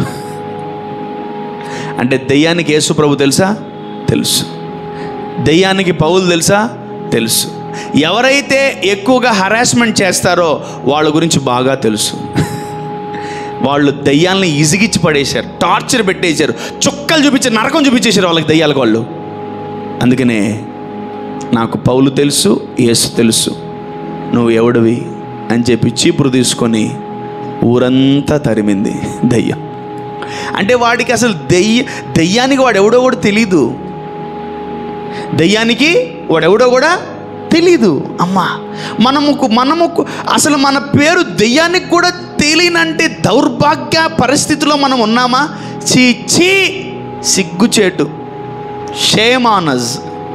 అంటే దెయ్యానికి యేసు ప్రభు తెలుసా తెలుసు దెయ్యానికి పౌలు తెలుసా తెలుసు ఎవరైతే ఎక్కువగా హరాస్మెంట్ చేస్తారో వాళ్ళ గురించి బాగా తెలుసు వాళ్ళు దయ్యాలని ఇసిగిచ్చి పడేశారు టార్చర్ పెట్టేశారు చుక్కలు చూపించారు నరకం చూపించేశారు వాళ్ళకి దయ్యాలకు వాళ్ళు అందుకనే నాకు పౌలు తెలుసు యేసు తెలుసు నువ్వు ఎవడివి అని చెప్పి చీపురు తీసుకొని ఊరంతా తరిమింది దయ్యం అంటే వాడికి అసలు దెయ్య దెయ్యానికి వాడు ఎవడో కూడా తెలీదు దెయ్యానికి వాడెవడో కూడా తెలీదు అమ్మా మనము మనము అసలు మన పేరు దెయ్యానికి కూడా తెలియనంటే దౌర్భాగ్య పరిస్థితిలో మనం ఉన్నామా చీ చీ సిగ్గుచేటు షేమానజ్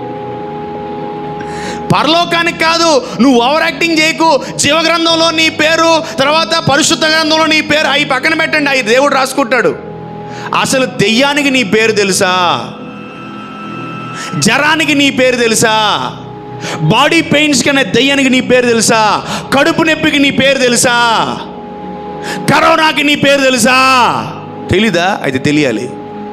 పరలోకానికి కాదు నువ్వు ఓవర్ యాక్టింగ్ చేయకు జీవగ్రంథంలో నీ పేరు తర్వాత పరిశుద్ధ గ్రంథంలో నీ పేరు అవి పక్కన పెట్టండి అవి దేవుడు రాసుకుంటాడు అసలు దెయ్యానికి నీ పేరు తెలుసా జ్వరానికి నీ పేరు తెలుసా బాడీ పెయిన్స్ కనే దెయ్యానికి నీ పేరు తెలుసా కడుపు నొప్పికి నీ పేరు తెలుసా కరోనాకి నీ పేరు తెలుసా తెలీదా అయితే తెలియాలి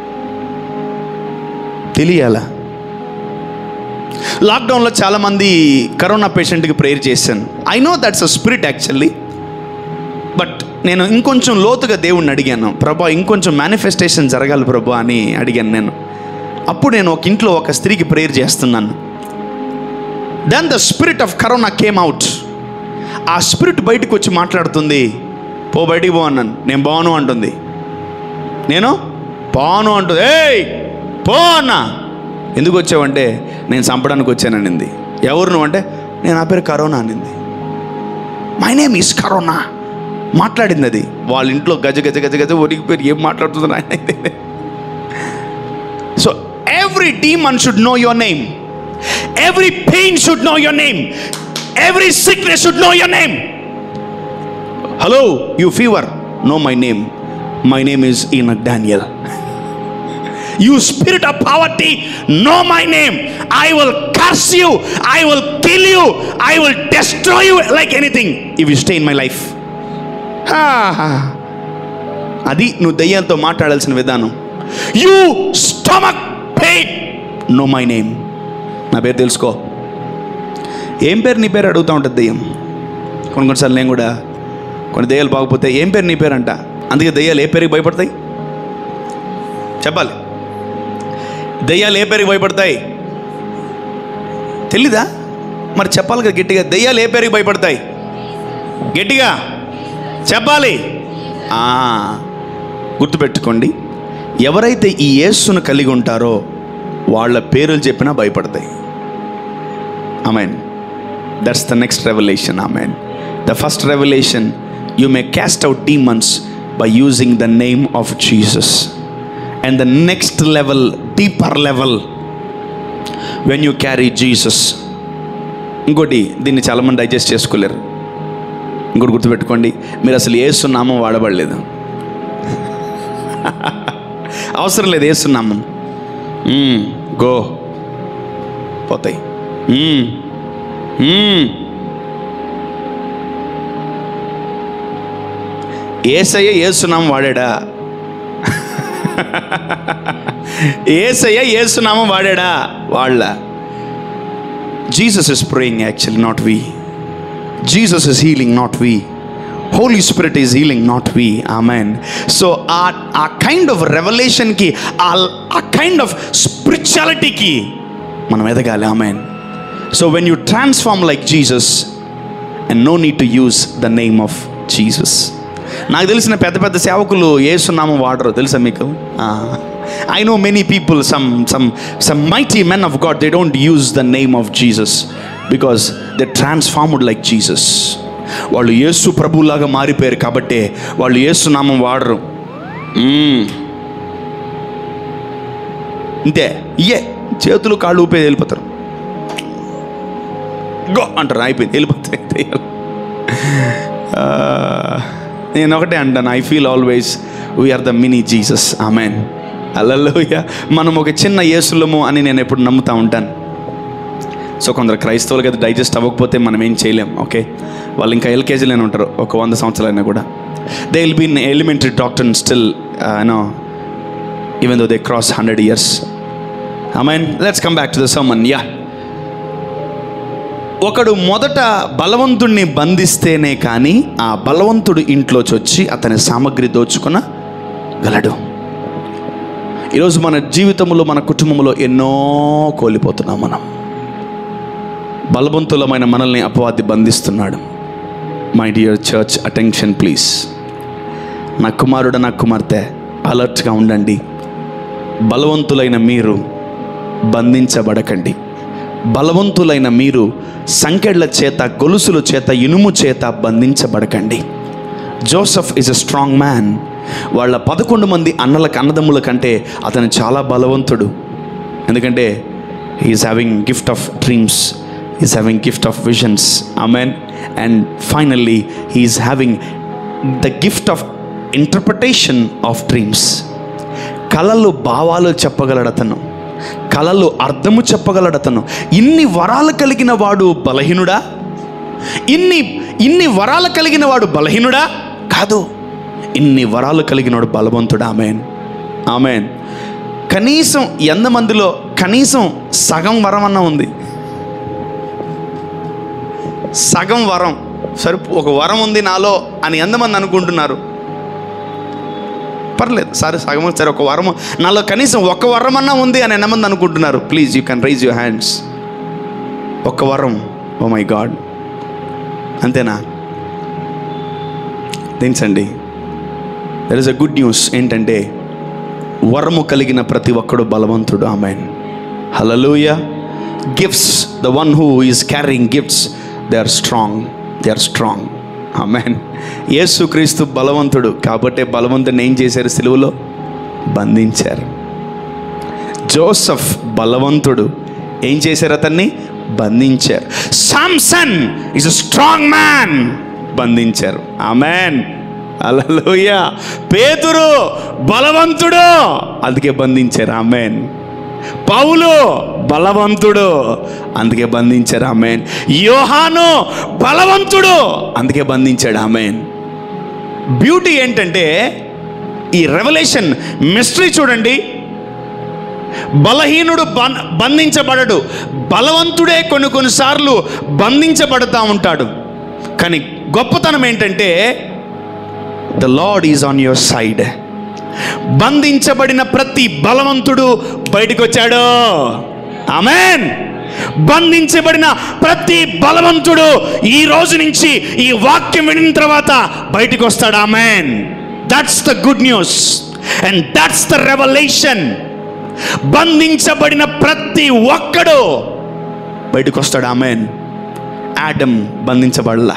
తెలియాలా లాక్డౌన్లో చాలామంది కరోనా పేషెంట్కి ప్రేయర్ చేశాను I know that's a spirit actually but నేను ఇంకొంచెం లోతుగా దేవుణ్ణి అడిగాను ప్రభా ఇంకొంచెం మేనిఫెస్టేషన్ జరగాలి ప్రభా అని అడిగాను నేను అప్పుడు నేను ఒక ఇంట్లో ఒక స్త్రీకి ప్రేయర్ చేస్తున్నాను then the spirit of corona came out ఆ స్పిరిట్ బయటకు వచ్చి మాట్లాడుతుంది పో బయటికి పో అన్నాను నేను బాను అంటుంది నేను పాను అంటుంది ఏయ్ పో అన్నా ఎందుకు వచ్చావంటే నేను చంపడానికి వచ్చాననింది ఎవరు నువ్వు అంటే నేను నా పేరు కరోనా అనింది మై నేమ్ ఈస్ కరోనా మాట్లాడింది అది వాళ్ళ ఇంట్లో గజ గజ గజ గజ ఒరికి పేరు ఏం మాట్లాడుతుంది ఆయన so every demon should know your name every pain should know your name every sickness should know your name hello you fever know my name my name is Enoch Daniel You spirit of poverty, know my name. I will curse you. I will kill you. I will destroy you like anything if you stay in my life. Ha, ha. అది నువ్వు దయ్యాలతో మాట్లాడాల్సిన విధానం you stomach pain know my name నా పేరు తెలుసుకో ఏం పేరు నీ పేరు అడుగుతూ ఉంటుంది దయ్యం కొన్ని కొన్నిసార్లు నేను కూడా కొన్ని దయ్యాలు బాగపోతే ఏం పేరు నీ పేరు అంట అందుకే దయ్యాలు ఏ పేరుకి భయపడతాయి చెప్పాలి దయ్యాలు ఏ పేరుకి భయపడతాయి తెలీదా మరి చెప్పాలి కదా గట్టిగా దయ్యాలు ఏ పేరుకి భయపడతాయి గట్టిగా చెప్పాలి ఆ, గుర్తుపెట్టుకోండి ఎవరైతే ఈ యేస్సును కలిగి ఉంటారో వాళ్ళ పేర్లు చెప్పినా భయపడతాయి amen that's the next revolution amen the first revolution you may cast out demons by using the name of Jesus and the next level deeper level when you carry Jesus ఇంకోటి దీన్ని చాలామంది డైజెస్ట్ చేసుకోలేరు ఇంకోటి గుర్తుపెట్టుకోండి మీరు అసలు ఏసునామం వాడబడలేదు అవసరం లేదు ఏసునామం మ్మ్, గో పోతాయి మ్మ్, మ్మ్. ఏసయ్య ఏసునామం వాడాడా ఏసయ్య ఏసునామం వాడాడా వాళ్ళ Jesus is praying actually not we Jesus is healing not we Holy Spirit is healing not we amen so uh uh kind of రెవల్యూషన్కి ఆ కైండ్ ఆఫ్ స్పిరిచువాలిటీకి మనం ఎదగాలి amen so when you transform like Jesus and no need to use the name of Jesus నాకు తెలిసిన పెద్ద పెద్ద సేవకులు ఏసునామం వాడరు తెలుసా మీకు I know many people some some some mighty men of God they don't use the name of Jesus because they transformed like Jesus వాళ్ళు యేసు ప్రభులాగా మారిపోయారు కాబట్టి వాళ్ళు ఏసునామం వాడరు మ్మ్. ఇంతే ఇయే చేతులు కాళ్ళు ఊపేది వెళ్ళిపోతారు గో అంటారు అయిపోయింది వెళ్ళిపోతాయి దెయ్యాలు. ఆ, నేను ఒకటే అంటాను I feel always we are the mini Jesus amen hallelujah మనం ఒక చిన్న యేసులము అని నేను ఎప్పుడు నమ్ముతా ఉంటాను సో కొందరు క్రైస్తవులకి అది డైజెస్ట్ అవ్వకపోతే మనం ఏం చేయలేం ఓకే వాళ్ళు ఇంకా ఎల్కేజీలోనే ఉంటారు ఒక వంద సంవత్సరాలైనా కూడా they will be in elementary doctor still you know even though they cross hundred years I mean let's come back to the sermon yeah ఒకడు మొదట బలవంతుణ్ణి బంధిస్తేనే కానీ ఆ బలవంతుడు ఇంట్లోకి వచ్చి అతని సామగ్రి దోచుకున గలడు ఈరోజు మన జీవితంలో మన కుటుంబంలో ఎన్నో కోల్పోతున్నాం మనం బలవంతులమైన మనల్ని అపవాది బంధిస్తున్నాడు my dear church attention please నా కుమారుడు నా కుమార్తె అలర్ట్గా ఉండండి బలవంతులైన మీరు బంధించబడకండి బలవంతులైన మీరు సంకెళ్ళ చేత గొలుసుల చేత ఇనుము చేత బంధించబడకండి Joseph is a strong man వాళ్ళ పదకొండు మంది అన్నలకు అన్నదమ్ముల కంటే అతను చాలా బలవంతుడు ఎందుకంటే he is having gift of dreams is having gift of visions amen and finally he is having the gift of interpretation of dreams కళలు భావాలు చెప్పగలడు అతను కళలు అర్థము చెప్పగలడు అతను ఇన్ని వరాలు కలిగిన వాడు బలహీనుడా ఇన్ని ఇన్ని వరాలు కలిగిన వాడు బలహీనుడా కాదు ఇన్ని వరాలు కలిగిన వాడు బలవంతుడు ఆమెన్ ఆమెన్ కనీసం ఎంతమందిలో కనీసం సగం వరం అన్న ఉంది సగం వరం సరే ఒక వరం ఉంది నాలో అని ఎంతమంది అనుకుంటున్నారు పర్లేదు సరే సగం సరే ఒక వరం నాలో కనీసం ఒక వరం అన్నా ఉంది అని ఎంతమంది అనుకుంటున్నారు please you can raise your hands ఒక్క వరం ఓ మై గాడ్ అంతేనా దించండి there is a good news ఏంటంటే వరము కలిగిన ప్రతి ఒక్కడు బలవంతుడు amen hallelujah gifts the one who is carrying gifts they are strong they are strong amen యేసుక్రీస్తు బలవంతుడు కాబట్టే బలవంతుని ఏం చేశారు సిలువలో బంధించారు జోసఫ్ బలవంతుడు ఏం చేశారు అతన్ని బంధించారు Samson is a strong man బంధించారు ఆమెన్ అలలోయ పేతురు బలవంతుడు అందుకే బంధించారు ఆమెన్ పౌలు బలవంతుడు అందుకే బంధించారు ఆమెన్ యోహాను బలవంతుడు అందుకే బంధించాడు ఆమెన్ బ్యూటీ ఏంటంటే ఈ రెవల్యూషన్ మిస్టరీ చూడండి బలహీనుడు బం బంధించబడడు బలవంతుడే కొన్ని కొన్నిసార్లు బంధించబడుతూ ఉంటాడు కానీ గొప్పతనం ఏంటంటే the lord is on your side బంధించబడిన ప్రతి బలవంతుడు బయటకు వచ్చాడు ఆమెన్ బంధించబడిన ప్రతి బలవంతుడు ఈ రోజు నుంచి ఈ వాక్యం వినిన తర్వాత బయటకు వస్తాడు amen that's the good news and that's the revolution బంధించబడిన ప్రతి ఒక్కడు బయటకు వస్తాడు ఆమెన్ యాడమ్ బంధించబడలా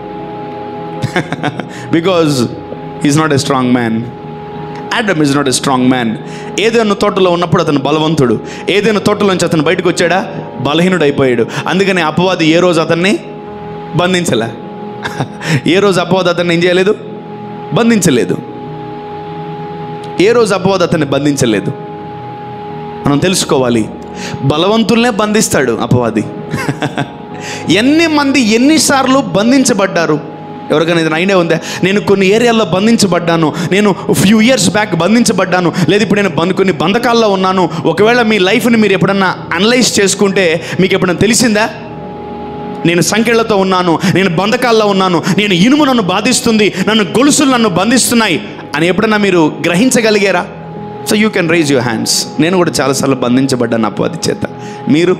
because is not a strong man Adam is not a strong man ఏదైనా తోటలో ఉన్నప్పుడు అతను బలవంతుడు ఏదైనా తోటలోంచి అతను బయటకు వచ్చాడా బలహీనుడు అయిపోయాడు అందుకని అపవాది ఏ రోజు అతన్ని బంధించలే ఏ రోజు అపవాది అతన్ని ఏం చేయలేదు బంధించలేదు ఏ రోజు అపవాది అతన్ని బంధించలేదు మనం తెలుసుకోవాలి బలవంతుల్నే బంధిస్తాడు అపవాది ఎన్ని మంది ఎన్నిసార్లు బంధించబడ్డారు ఎవరికైనా ఇది ఐడియా ఉందా నేను కొన్ని ఏరియాల్లో బంధించబడ్డాను నేను ఫ్యూ ఇయర్స్ బ్యాక్ బంధించబడ్డాను లేదు ఇప్పుడు నేను బంధ కొన్ని బంధకాల్లో ఉన్నాను ఒకవేళ మీ లైఫ్ని మీరు ఎప్పుడన్నా అనలైజ్ చేసుకుంటే మీకు ఎప్పుడన్నా తెలిసిందా నేను సంఖ్యలతో ఉన్నాను నేను బంధకాల్లో ఉన్నాను నేను ఇనుము నన్ను బాధిస్తుంది నన్ను గొలుసులు నన్ను బంధిస్తున్నాయి అని ఎప్పుడన్నా మీరు గ్రహించగలిగారా so you can raise your hands నేను కూడా చాలాసార్లు బంధించబడ్డాను అపవాది చేత మీరు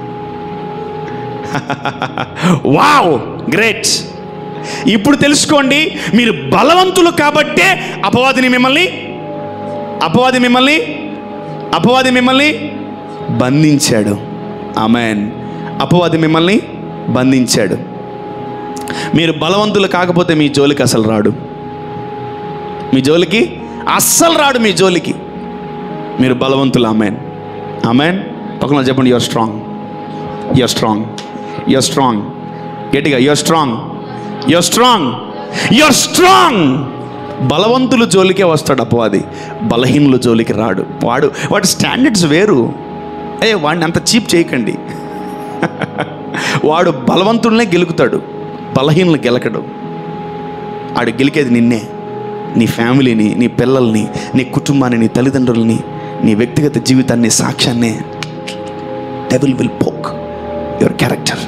వావ్ గ్రేట్ ఇప్పుడు తెలుసుకోండి మీరు బలవంతులు కాబట్టే అపవాదిని మిమ్మల్ని అపవాది మిమ్మల్ని అపవాది మిమ్మల్ని బంధించాడు ఆమెన్ అపవాది మిమ్మల్ని బంధించాడు మీరు బలవంతులు కాకపోతే మీ జోలికి అసలు రాడు మీ జోలికి అస్సలు రాడు మీ జోలికి మీరు బలవంతులు ఆమెన్ ఆమెన్ పక్కన చెప్పండి your strong your strong your strong గట్టిగా your strong your strong your strong బలవంతుల జోలికే వస్తాడు అపవాది బలహీనుల జోలికి రాడు వాడు వాడి స్టాండర్డ్స్ వేరు ఏ వాడిని అంత చీప్ చేయకండి వాడు బలవంతుల్నే గెలుకుతాడు బలహీనలు గెలకడు ఆడు గెలికేది నిన్నే నీ ఫ్యామిలీని నీ పిల్లల్ని నీ కుటుంబాన్ని నీ తల్లిదండ్రులని నీ వ్యక్తిగత జీవితాన్ని సాక్ష్యాన్ని devil will poke your character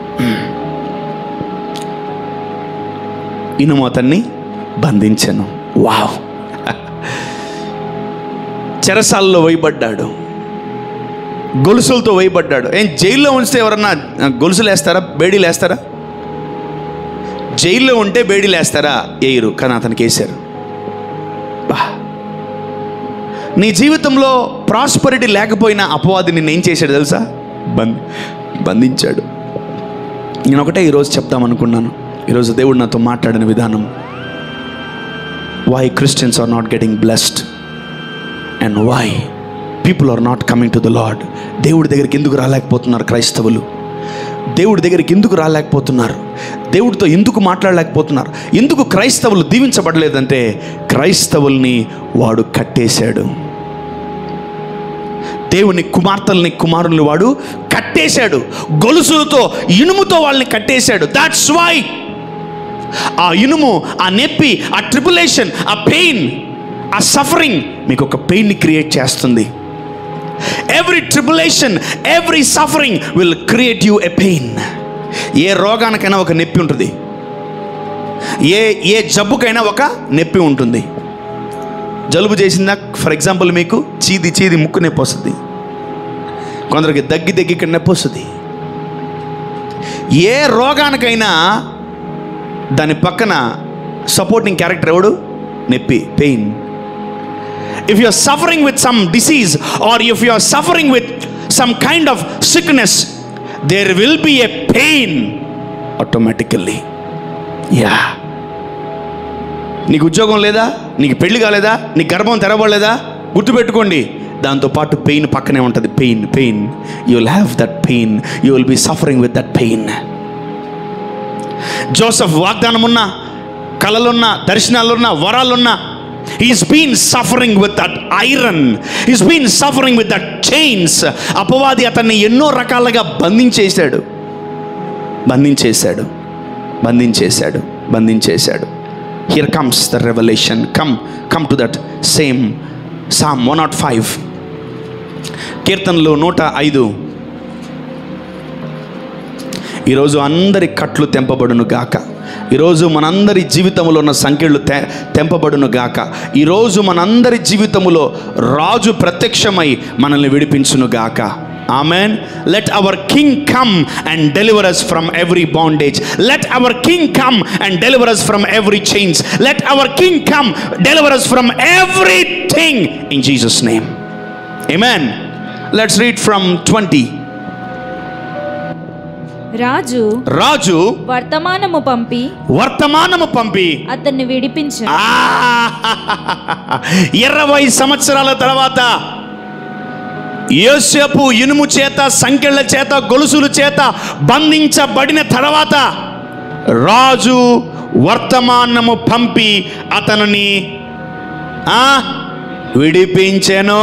ఇనుము అతన్ని బంధించను వావ్ చెరసాల్లో వేయబడ్డాడు గొలుసులతో వేయబడ్డాడు ఏం జైల్లో ఉంచితే ఎవరన్నా గొలుసులు వేస్తారా బేడీలు వేస్తారా జైల్లో ఉంటే బేడీలు వేస్తారా వేయరు కానీ అతనికి వేశారు బా నీ జీవితంలో ప్రాస్పరిటీ లేకపోయినా అపవాది నిన్ను ఏం చేశాడు తెలుసా బంద్ బంధించాడు నేను ఒకటే ఈరోజు చెప్తామనుకున్నాను ఈరోజు దేవుడు నాతో మాట్లాడిన విధానం why Christians are not getting blessed and why people are not coming to the lord దేవుడి దగ్గరికి ఎందుకు రాలేకపోతున్నారు క్రైస్తవులు దేవుడి దగ్గరికి ఎందుకు రాలేకపోతున్నారు దేవుడితో ఎందుకు మాట్లాడలేకపోతున్నారు ఎందుకు క్రైస్తవులు దీవించబడలేదంటే క్రైస్తవుల్ని వాడు కట్టేశాడు దేవుని కుమార్తెల్ని కుమారుల్ని వాడు కట్టేశాడు గొలుసులతో ఇనుముతో వాళ్ళని కట్టేశాడు దాట్స్ వై ఆ ఇనుము ఆ నొప్పి ఆ ట్రిపులేషన్ ఆ పెయిన్ ఆ సఫరింగ్ మీకు ఒక పెయిన్ని క్రియేట్ చేస్తుంది every tribulation every suffering will create you a pain ఏ రోగానికైనా ఒక నొప్పి ఉంటుంది ఏ ఏ జబ్బుకైనా ఒక నొప్పి ఉంటుంది జలుబు చేసిందా ఫర్ ఎగ్జాంపుల్ మీకు చీది చీది ముక్కు నొప్పి వస్తుంది కొందరికి దగ్గి దగ్గి ఇక్కడ నొప్పి వస్తుంది ఏ రోగానికైనా దాని పక్కన సపోర్టింగ్ క్యారెక్టర్ ఎవడు నొప్పి pain if you are suffering with some disease or if you are suffering with some kind of sickness, there will be a pain automatically. Yeah. నీకు ఉద్యోగం లేదా నీకు పెళ్లి కాలేదా నీకు గర్భం తెరవలేదా గుర్తుపెట్టుకోండి దాంతోపాటు పెయిన్ పక్కనే ఉంటుంది pain pain you will have that pain you will be suffering with that pain Joseph వాగ్దానం ఉన్నా కళలున్నా దర్శనాలున్నా వరాలున్నా he's been suffering with that iron he's been suffering with that chains అపవాది అతన్ని ఎన్నో రకాలుగా బంధించేశాడు బంధించేశాడు బంధించేశాడు బంధించేశాడు here comes the revolution come come to that same psalm one not five కీర్తనలు నూట ఐదు ఈరోజు అందరి కట్లు తెంపబడును గాక ఈరోజు మనందరి జీవితంలో ఉన్న సంఖ్యలు తె తెంపబడును గాక ఈరోజు మనందరి జీవితంలో రాజు ప్రత్యక్షమై మనల్ని విడిపించును గాక amen let our king come and deliver us from every bondage let our king come and deliver us from every chains let our king come deliver us from everything in Jesus name Amen. Let's read from 20. రాజు రాజు వర్తమానము పంపి వర్తమానము పంపి అతన్ని విడిపించు ఆ, ఇరవై సంవత్సరాల తర్వాత యోసేపు ఇనుము చేత సంకెళ్ళ చేత గొలుసుల చేత బంధించబడిన తర్వాత రాజు వర్తమానము పంపి అతనిని ఆ, విడిపించెను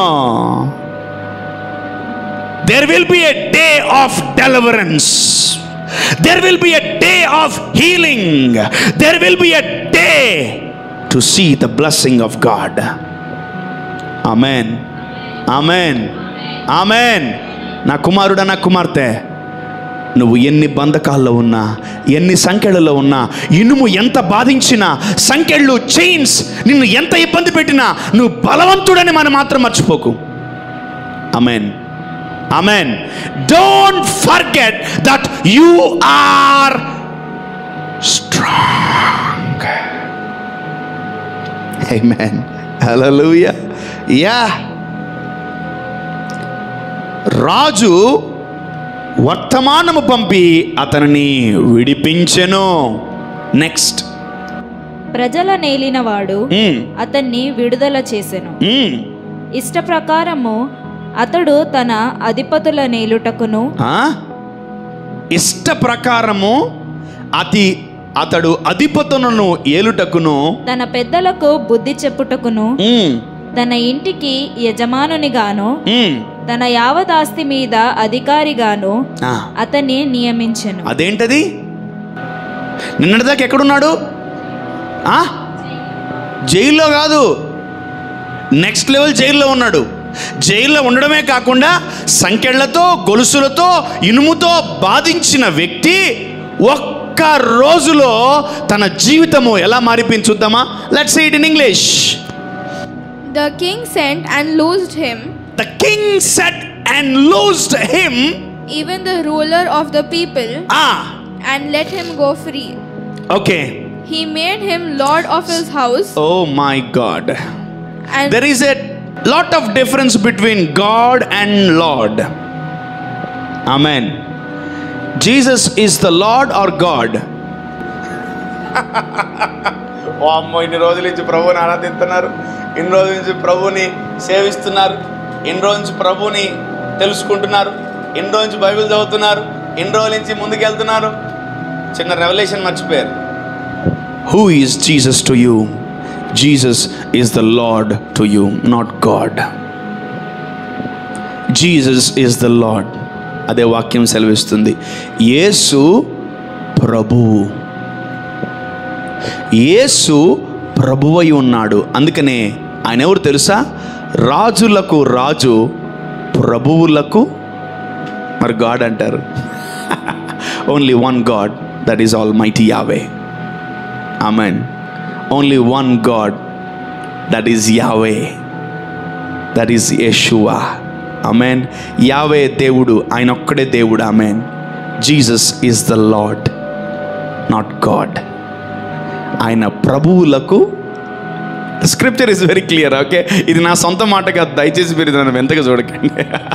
there will be a day of deliverance there will be a day of healing there will be a day to see the blessing of god amen amen amen నా కుమారుడా నా కుమార్తె నువ్వు ఎన్ని బంధకాల్లో ఉన్నా ఎన్ని సంఖ్యలలో ఉన్నా ఇనుము ఎంత బాధించినా సంఖ్యలు చైన్స్ నిన్ను ఎంత ఇబ్బంది పెట్టినా నువ్వు బలవంతుడని మనం మాత్రం మర్చిపోకు amen amen don't forget that you are strong amen hallelujah yeah రాజు వర్తమానము పంపి అతనిని విడిపించెను నెక్స్ట్ ప్రజల నేలినవాడు అతన్ని విడుదల చేసెను ఇష్ట ప్రకారము అతడు తన అధిపతుల నేలుటకును ఇష్ట ప్రకారము అతి అతడు అధిపతులను ఏలుటకును తన పెద్దలకు బుద్ధి చెప్పుటకును ఉమ్, తన ఇంటికి యజమానునిగాను ఉమ్, తన యావదాస్తి మీద అధికారిగాను ఆ, అతన్ని నియమించెను అదేంటది నిన్నటిదాకా ఎక్కడున్నాడు ఆ? జైల్లో కాదు నెక్స్ట్ లెవెల్ జైల్లో ఉన్నాడు జైల్లో ఉండడమే కాకుండా సంకెళ్లతో గొలుసులతో ఇనుముతో బాధించిన వ్యక్తి ఒక్క రోజులో తన జీవితము ఎలా మారిపోయింది చూద్దామా let's see it in English The king sent and loosed him, the king set and loosed him even the ruler of the people, ఆ and let him go free. Okay He made him lord of his house, oh my God and there is a lot of difference between god and lord amen jesus is the lord or god ఓ అమ్మో ఇన్ని రోజుల నుంచి ప్రభువుని ఆరాధిస్తున్నారు ఇన్ని రోజుల నుంచి ప్రభువుని సేవిస్తున్నారు ఇన్ని రోజుల నుంచి ప్రభువుని తెలుసుకుంటున్నారు ఇన్ని రోజుల నుంచి బైబిల్ చదువుతున్నారు ఇన్ని రోజుల నుంచి ముందుకెళ్తున్నారు చిన్న రెవల్యూషన్ మర్చిపోయారు who is Jesus to you Jesus is the lord to you not God Jesus is the lord అదే వాక్యం సెలవిస్తుంది యేసు ప్రభు యేసు ప్రభువై ఉన్నాడు అందుకనే ఆయన ఎవరు తెలుసా రాజులకు రాజు ప్రభువులకు మరి గాడ్ అంటారు only one God that is almighty Yahweh Amen. Only one God that is Yahweh that is Yeshua amen Yahweh దేవుడు ఆయన ఒక్కడే దేవుడు అమెన్ Jesus is the lord not God ఆయన ప్రభువులకు scripture is very clear okay ఇది నా సొంత మాట కాదు దయచేసి మీరు నన్ను ఎంతగా చూడకండి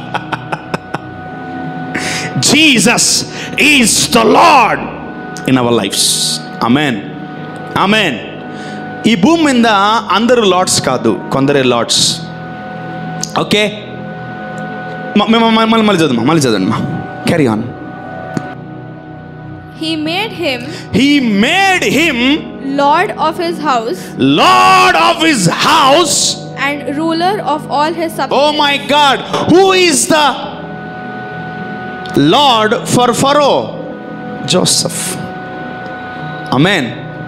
Jesus is the lord in our lifes amen amen ఈ భూమి మీద అందరూ లార్డ్స్ కాదు కొందరే లార్డ్స్ ఓకే మళ్ళీ మళ్ళీ చదువు మళ్ళీ చదవండి మా carry on He made him he made him Lord of his house lord of his house and ruler of all his Oh substance. my God, who is the Lord for Pharaoh? Joseph. Amen.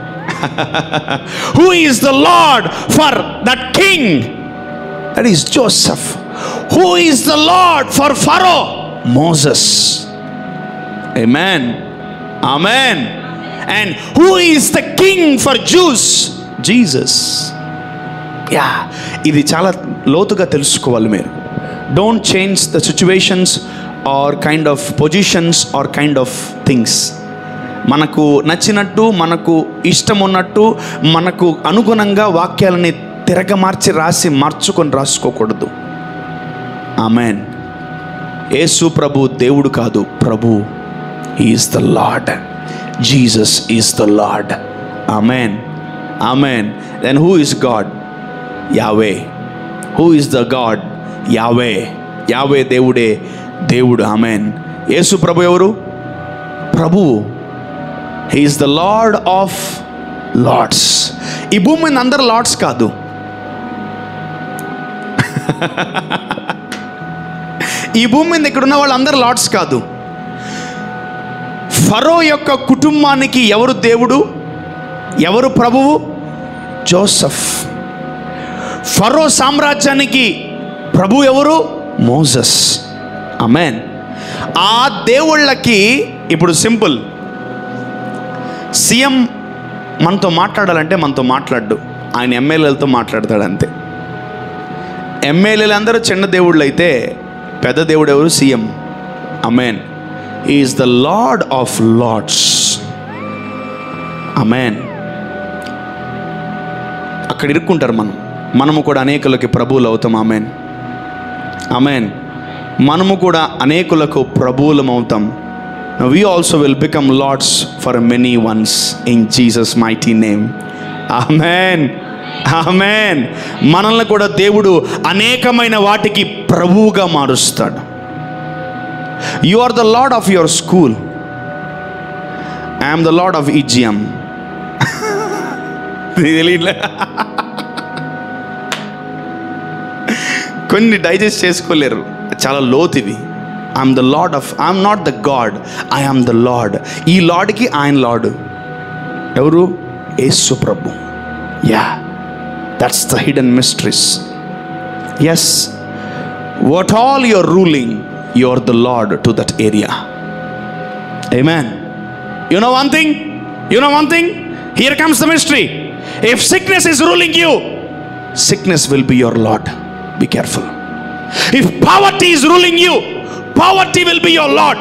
who is the Lord for that king? That is Joseph. Who is the Lord for Pharaoh? Moses. Amen. Amen. And who is the king for Jews? Jesus. Yeah ఇది చాలా లోతుగా తెలుసుకోవాలి మీరు don't change the situations are kind of positions are kind of things మనకు నచ్చినట్టు మనకు ఇష్టం ఉన్నట్టు మనకు అనుగుణంగా వాక్యాలని తిరగమార్చి రాసి మార్చుకొని రాసుకోకూడదు ఆమెన్ యేసు ప్రభు దేవుడు కాదు ప్రభు is the lord Jesus is the lord amen amen then who is God Yahweh who is the God Yahweh Yahweh దేవుడే దేవుడు ఆమెన్ యేసు ప్రభు ఎవరు ప్రభువు he is the lord of lords ఈ భూమి మీద అందరు లార్డ్స్ కాదు ఈ భూమి మీద ఇక్కడ ఉన్న వాళ్ళు అందరు లార్డ్స్ కాదు ఫరో యొక్క కుటుంబానికి ఎవరు దేవుడు ఎవరు ప్రభువు జోసఫ్ ఫరో సామ్రాజ్యానికి ప్రభు ఎవరు మోజస్ అమెన్ ఆ దేవుళ్ళకి ఇప్పుడు సింపుల్ సీఎం మనతో మాట్లాడాలంటే మనతో మాట్లాడు ఆయన ఎమ్మెల్యేలతో మాట్లాడతాడు అంతే ఎమ్మెల్యేలు అందరూ చిన్న దేవుళ్ళు అయితే పెద్ద దేవుడు ఎవరు సీఎం amen is the lord of lords amen అక్కడ ఇరుక్కుంటారు మనం మనము కూడా అనేకులకి ప్రభువులు అవుతాం ఆమెన్ ఆమెన్ మనము కూడా అనేకులకు ప్రభువులం అవుతాం we also will become lords for many ones in Jesus mighty name amen amen మనల్ని కూడా దేవుడు అనేకమైన వాటికి ప్రభువుగా మారుస్తాడు you are the lord of your school I'm the lord of ఈజియం తెలియలే కొన్ని డైజెస్ట్ చేసుకోలేరు చాలా లోతువి I'm the lord of I'm not the God I am the lord ఈ లార్డ్కి ఆయన లార్డ్ ఎవరు యేసు ప్రభు yeah that's the hidden mysteries yes what all your ruling you are the lord to that area Amen. You know one thing? You know one thing? Here comes the mystery. If sickness is ruling you, sickness will be your Lord. Be careful. If poverty is ruling you, poverty will be your Lord.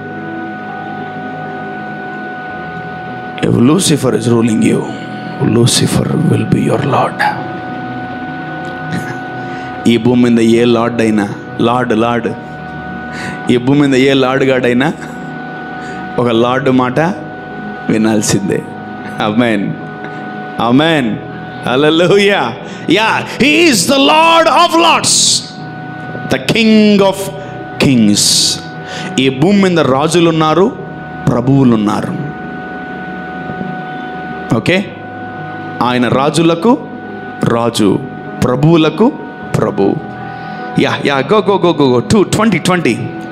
If Lucifer is ruling you, Lucifer will be your Lord. ఈ భూమి మీద ఏ lord అయినా lord lord ఈ భూమి మీద ఏ lord గాడైనా ఒక లార్డ్ మాట వినాల్సిందే amen amen hallelujah yeah he is the lord of lords the king of kings ఈ భూమి మీద రాజులు ఉన్నారు ప్రభువులు ఉన్నారు ఓకే ఆయన రాజులకు రాజు ప్రభువులకు ప్రభు yeah yeah go go go go go to twenty twenty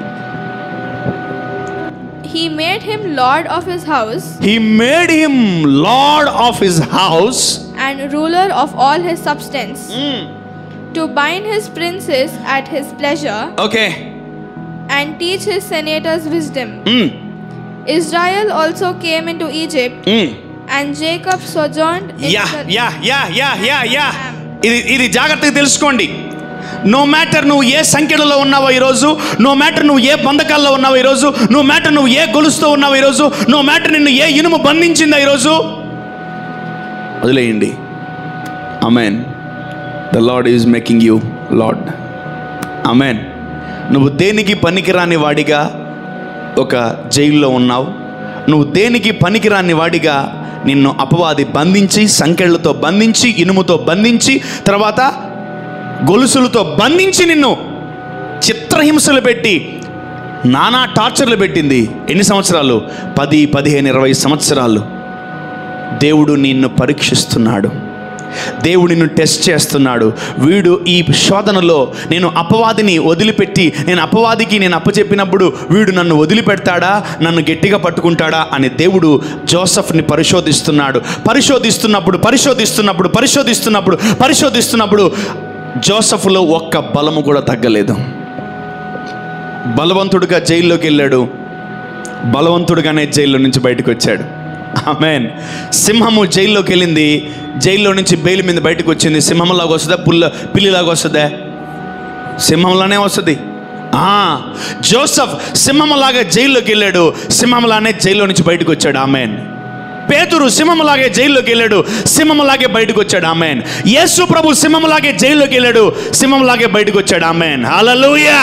He made him Lord of his house He made him Lord of his house. and ruler of all his substance, to bind his princes at his pleasure Okay. and teach his senators wisdom. Mm. Israel also came into Egypt, Mm. and Jacob sojourned in Yeah, the yeah, yeah, yeah, yeah, yeah. ఇది ఇది జాగ్రత్తగా తెలుసుకోండి no matter నువ్వు ఏ సంఖ్యలలో ఉన్నావో ఈరోజు no matter నువ్వు ఏ బంధకాల్లో ఉన్నావో ఈరోజు నో మ్యాటర్ నువ్వు ఏ గొలుస్తూ ఉన్నావో ఈరోజు నో మ్యాటర్ నిన్ను ఏ ఇనుము బంధించిందా ఈరోజు వదిలేయండి amen the lord is making you lord amen నువ్వు దేనికి పనికిరాని వాడిగా ఒక జైల్లో ఉన్నావు నువ్వు దేనికి పనికిరాని వాడిగా నిన్ను అపవాది బంధించి సంకెళ్లతో బంధించి ఇనుముతో బంధించి తర్వాత గొలుసులతో బంధించి నిన్ను చిత్రహింసలు పెట్టి నానా టార్చర్లు పెట్టింది ఎన్ని సంవత్సరాలు పది పదిహేను ఇరవై సంవత్సరాలు దేవుడు నిన్ను పరీక్షిస్తున్నాడు దేవుడు నిన్ను టెస్ట్ చేస్తున్నాడు వీడు ఈ శోధనలో నేను అపవాదిని వదిలిపెట్టి నేను అపవాదికి నేను అప్పచెప్పినప్పుడు వీడు నన్ను వదిలిపెడతాడా నన్ను గట్టిగా పట్టుకుంటాడా అని దేవుడు జోసఫ్ని పరిశోధిస్తున్నాడు పరిశోధిస్తున్నప్పుడు పరిశోధిస్తున్నప్పుడు పరిశోధిస్తున్నప్పుడు పరిశోధిస్తున్నప్పుడు జోసఫ్లో ఒక్క బలము కూడా తగ్గలేదు బలవంతుడిగా జైల్లోకి వెళ్ళాడు బలవంతుడుగానే జైల్లో నుంచి బయటకు వచ్చాడు ఆమెన్ సింహము జైల్లోకి వెళ్ళింది జైల్లో నుంచి బెయిల్ మీద బయటకు వచ్చింది సింహంలాగా వస్తుందా పుల్ల పిల్లిలాగా వస్తుందా సింహంలానే వస్తుంది ఆ, జోసఫ్ సింహంలాగా జైల్లోకి వెళ్ళాడు సింహంలానే జైల్లో నుంచి బయటకు వచ్చాడు ఆమెన్ పేతురు సింహంలాగే జైల్లోకి వెళ్ళాడు సింహంలాగే బయటకు వచ్చాడు ఆమెన్ యేసు ప్రభు సింహంలాగే జైల్లోకి వెళ్ళాడు సింహంలాగే బయటకు వచ్చాడు amen hallelujah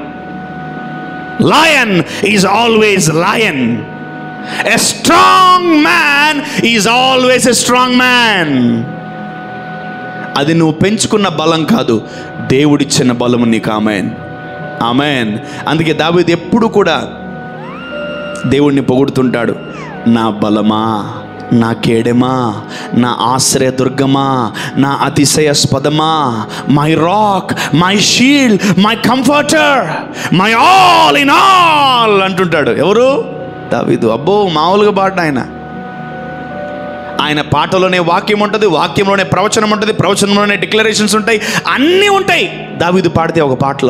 lion is always lion a strong man is always a strong man అది నువ్వు పెంచుకున్న బలం కాదు దేవుడిచ్చిన బలము నీకు ఆమెన్ ఆమెన్ అందుకే దావీదు ఎప్పుడు కూడా దేవుడిని పొగుడుతుంటాడు నా బలమా నా కేడెమా నా ఆశ్రయ దుర్గమా నా అతిశయస్పదమా my rock my shield my comforter my all in all అంటుంటాడు ఎవరు దావీదు అబ్బో మామూలుగా పాట ఆయన ఆయన పాటలోనే వాక్యం ఉంటుంది వాక్యంలోనే ప్రవచనం ఉంటుంది ప్రవచనంలోనే డిక్లరేషన్స్ ఉంటాయి అన్నీ ఉంటాయి దావీదు పాడితే ఒక పాటలో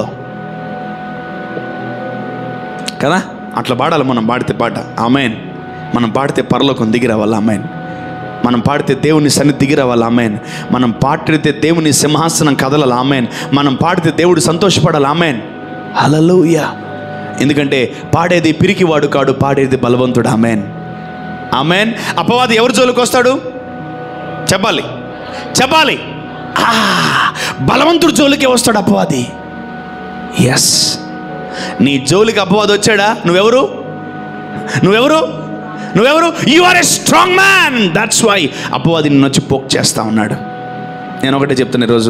కదా అట్లా పాడాలి మనం పాడితే పాట ఆమెన్ మనం పాడితే పరలోకం దిగి రావాలి ఆమెన్ మనం పాడితే దేవుని సన్నిధి దిగి రావాలి ఆమెన్ మనం పాడితే దేవుని సింహాసనం కదలాలి ఆమెన్ మనం పాడితే దేవుడు సంతోషపడాలి ఆమెన్ హలలుయ ఎందుకంటే పాడేది పిరికివాడు కాడు పాడేది బలవంతుడు ఆమెన్ ఆమెన్ అపవాది ఎవరి జోలికి వస్తాడు చెప్పాలి చెప్పాలి ఆ, బలవంతుడు జోలికి వస్తాడు అపవాది ఎస్ నీ జోలికి అపవాది వచ్చాడా నువ్వెవరు నువ్వెవరు నువ్వెవరు you are a strong man that's why అపవాది నిన్ను వచ్చి పోక్ చేస్తా ఉన్నాడు నేను ఒకటే చెప్తాను ఈరోజు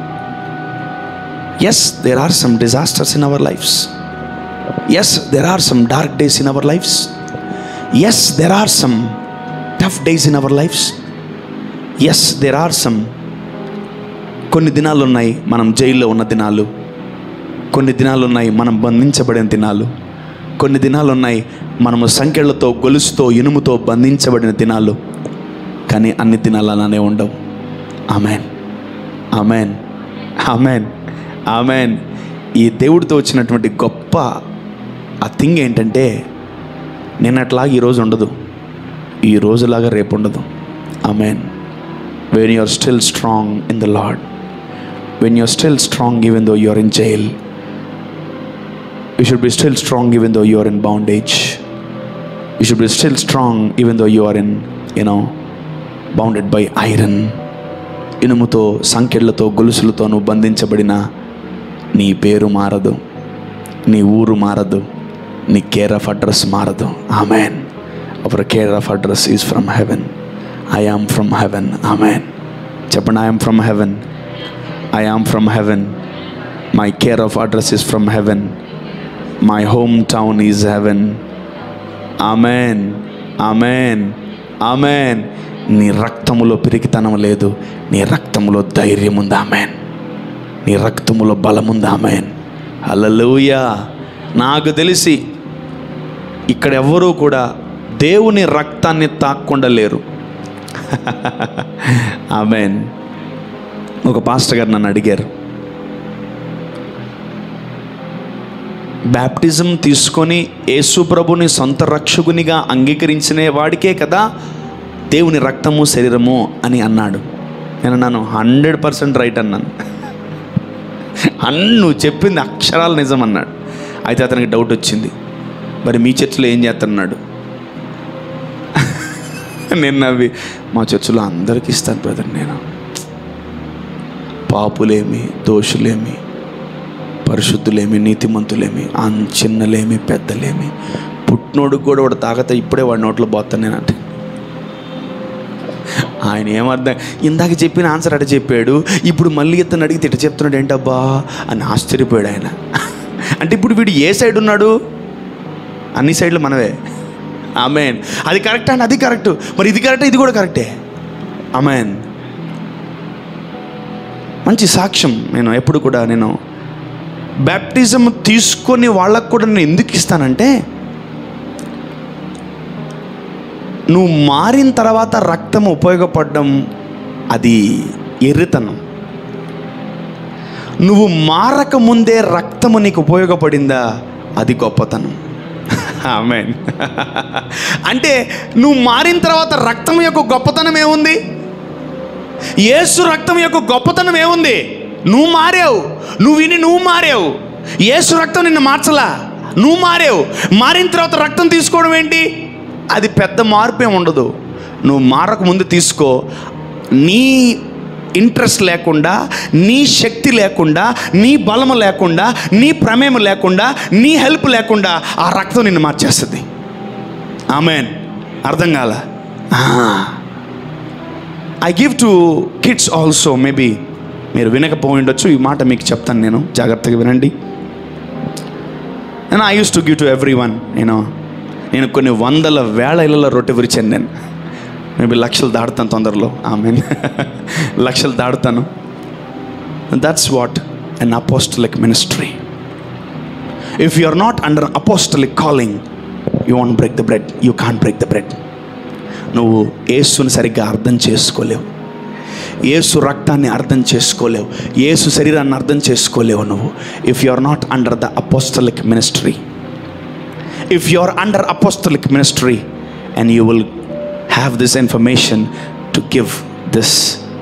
as there are some disasters in our lifes as there are some dark days in our lifes as there are some tough days in our lifes as there are some కొన్ని దినాలు ఉన్నాయి మనం జైల్లో ఉన్న దినాలు కొన్ని దినాలు ఉన్నాయి మనం బంధించబడిన దినాలు కొన్ని దినాలు ఉన్నాయి మనము సంఖ్యలతో గొలుసుతో ఇనుముతో బంధించబడిన దినాలు కానీ అన్ని దినాలు అలానే ఉండవు ఆమెన్ ఆమెన్ ఆమెన్ ఆమెన్ ఈ దేవుడితో వచ్చినటువంటి గొప్ప ఆ థింగ్ ఏంటంటే నిన్నట్లాగా ఈరోజు ఉండదు ఈ రోజులాగా రేపు ఉండదు amen when you are still strong in the lord when you are still strong even though you are in jail you should be still strong even though you are in bondage you should be still strong even though you are in you know bounded by iron ఇనుముతో సంకెళ్లతో గొలుసులతో నువ్వు బంధించబడిన నీ పేరు మారదు నీ ఊరు మారదు నీ care of address మారదు amen our care of address is from heaven I am from heaven amen చెప్పండి I'm from heaven I am from heaven my care of address is from heaven my home town is heaven amen amen amen నీ రక్తములో పిరికితనం లేదు నీ రక్తములో ధైర్యం ఉంది amen నీ రక్తములో బలం ఉంది ఆమెన్ హల్లెలూయా నాకు తెలిసి ఇక్కడ ఎవ్వరూ కూడా దేవుని రక్తాన్ని తాక్కుండా లేరు ఆమెన్ ఒక పాస్టర్ గారు నన్ను అడిగారు బ్యాప్టిజం తీసుకొని యేసు ప్రభుని సొంత రక్షకునిగా అంగీకరించిన వాడికే కదా దేవుని రక్తము శరీరము అని అన్నాడు నేను అన్నాను హండ్రెడ్ పర్సెంట్ రైట్ అన్నాను అన్ నువ్వు చెప్పింది అక్షరాలు నిజం అన్నాడు అయితే అతనికి డౌట్ వచ్చింది మరి మీ చర్చిలో ఏం చేస్తున్నాడు నేను నవ్వి మా చర్చిలో అందరికి ఇస్తాను బ్రదర్ నేను పాపులేమి దోషులేమి పరిశుద్ధులేమి నీతిమంతులేమి అన్ చిన్నలేమి పెద్దలేమి పుట్టినోడికి కూడా వాడు తాగత ఇప్పుడే వాడి నోట్లో పోతాను నేను అంటే ఆయన ఏమర్థం ఇందాక చెప్పిన ఆన్సర్ అట చెప్పాడు ఇప్పుడు మళ్ళీ ఇతను అడిగితే ఇట చెప్తున్నాడు ఏంటబ్బా అని ఆశ్చర్యపోయాడు ఆయన అంటే ఇప్పుడు వీడు ఏ సైడ్ ఉన్నాడు అన్ని సైడ్లు మనవే ఆమెన్ అది కరెక్ట్ అండి అది కరెక్ట్ మరి ఇది కరెక్ట్ ఇది కూడా కరెక్టే ఆమెన్ మంచి సాక్ష్యం నేను ఎప్పుడు కూడా నేను బ్యాప్టిజం తీసుకొని వాళ్ళకు కూడా నేను ఎందుకు ఇస్తానంటే నువ్వు మారిన తర్వాత రక్తం ఉపయోగపడడం అది ఎర్రితనం నువ్వు మారక ముందే రక్తము నీకు ఉపయోగపడిందా అది గొప్పతనం ఆమెన్ అంటే నువ్వు మారిన తర్వాత రక్తం యొక్క గొప్పతనం ఏముంది యేసు రక్తం యొక్క గొప్పతనం ఏముంది నువ్వు మారావు నువ్వు విని నువ్వు మారావు యేసు రక్తం నిన్ను మార్చలా నువ్వు మారావు మారిన తర్వాత రక్తం తీసుకోవడం ఏంటి అది పెద్ద మార్పు ఏమి ఉండదు నువ్వు మారక ముందు తీసుకో నీ ఇంట్రెస్ట్ లేకుండా నీ శక్తి లేకుండా నీ బలము లేకుండా నీ ప్రమేయం లేకుండా నీ హెల్ప్ లేకుండా ఆ రక్తం నిన్ను మార్చేస్తుంది ఆమెన్ అర్థం కాల I give to kids also maybe మీరు వినకపోయి ఉండొచ్చు ఈ మాట మీకు చెప్తాను నేను జాగ్రత్తగా వినండి నేను I use to give to every one నేను నేను కొన్ని వందల వేల ఇళ్ళలో రొట్టె విరిచాను నేను మేబీ లక్షలు దాడుతాను తొందరలో ఆమె లక్షలు దాడుతాను that's what an apostolic ministry if you are not under apostolic calling you won't break the bread you can't break the bread నువ్వు ఏసుని సరిగ్గా అర్థం చేసుకోలేవు ఏసు రక్తాన్ని అర్థం చేసుకోలేవు ఏసు శరీరాన్ని అర్థం చేసుకోలేవు నువ్వు if you are not under the apostolic ministry if you are under apostolic ministry and you will have this information to give this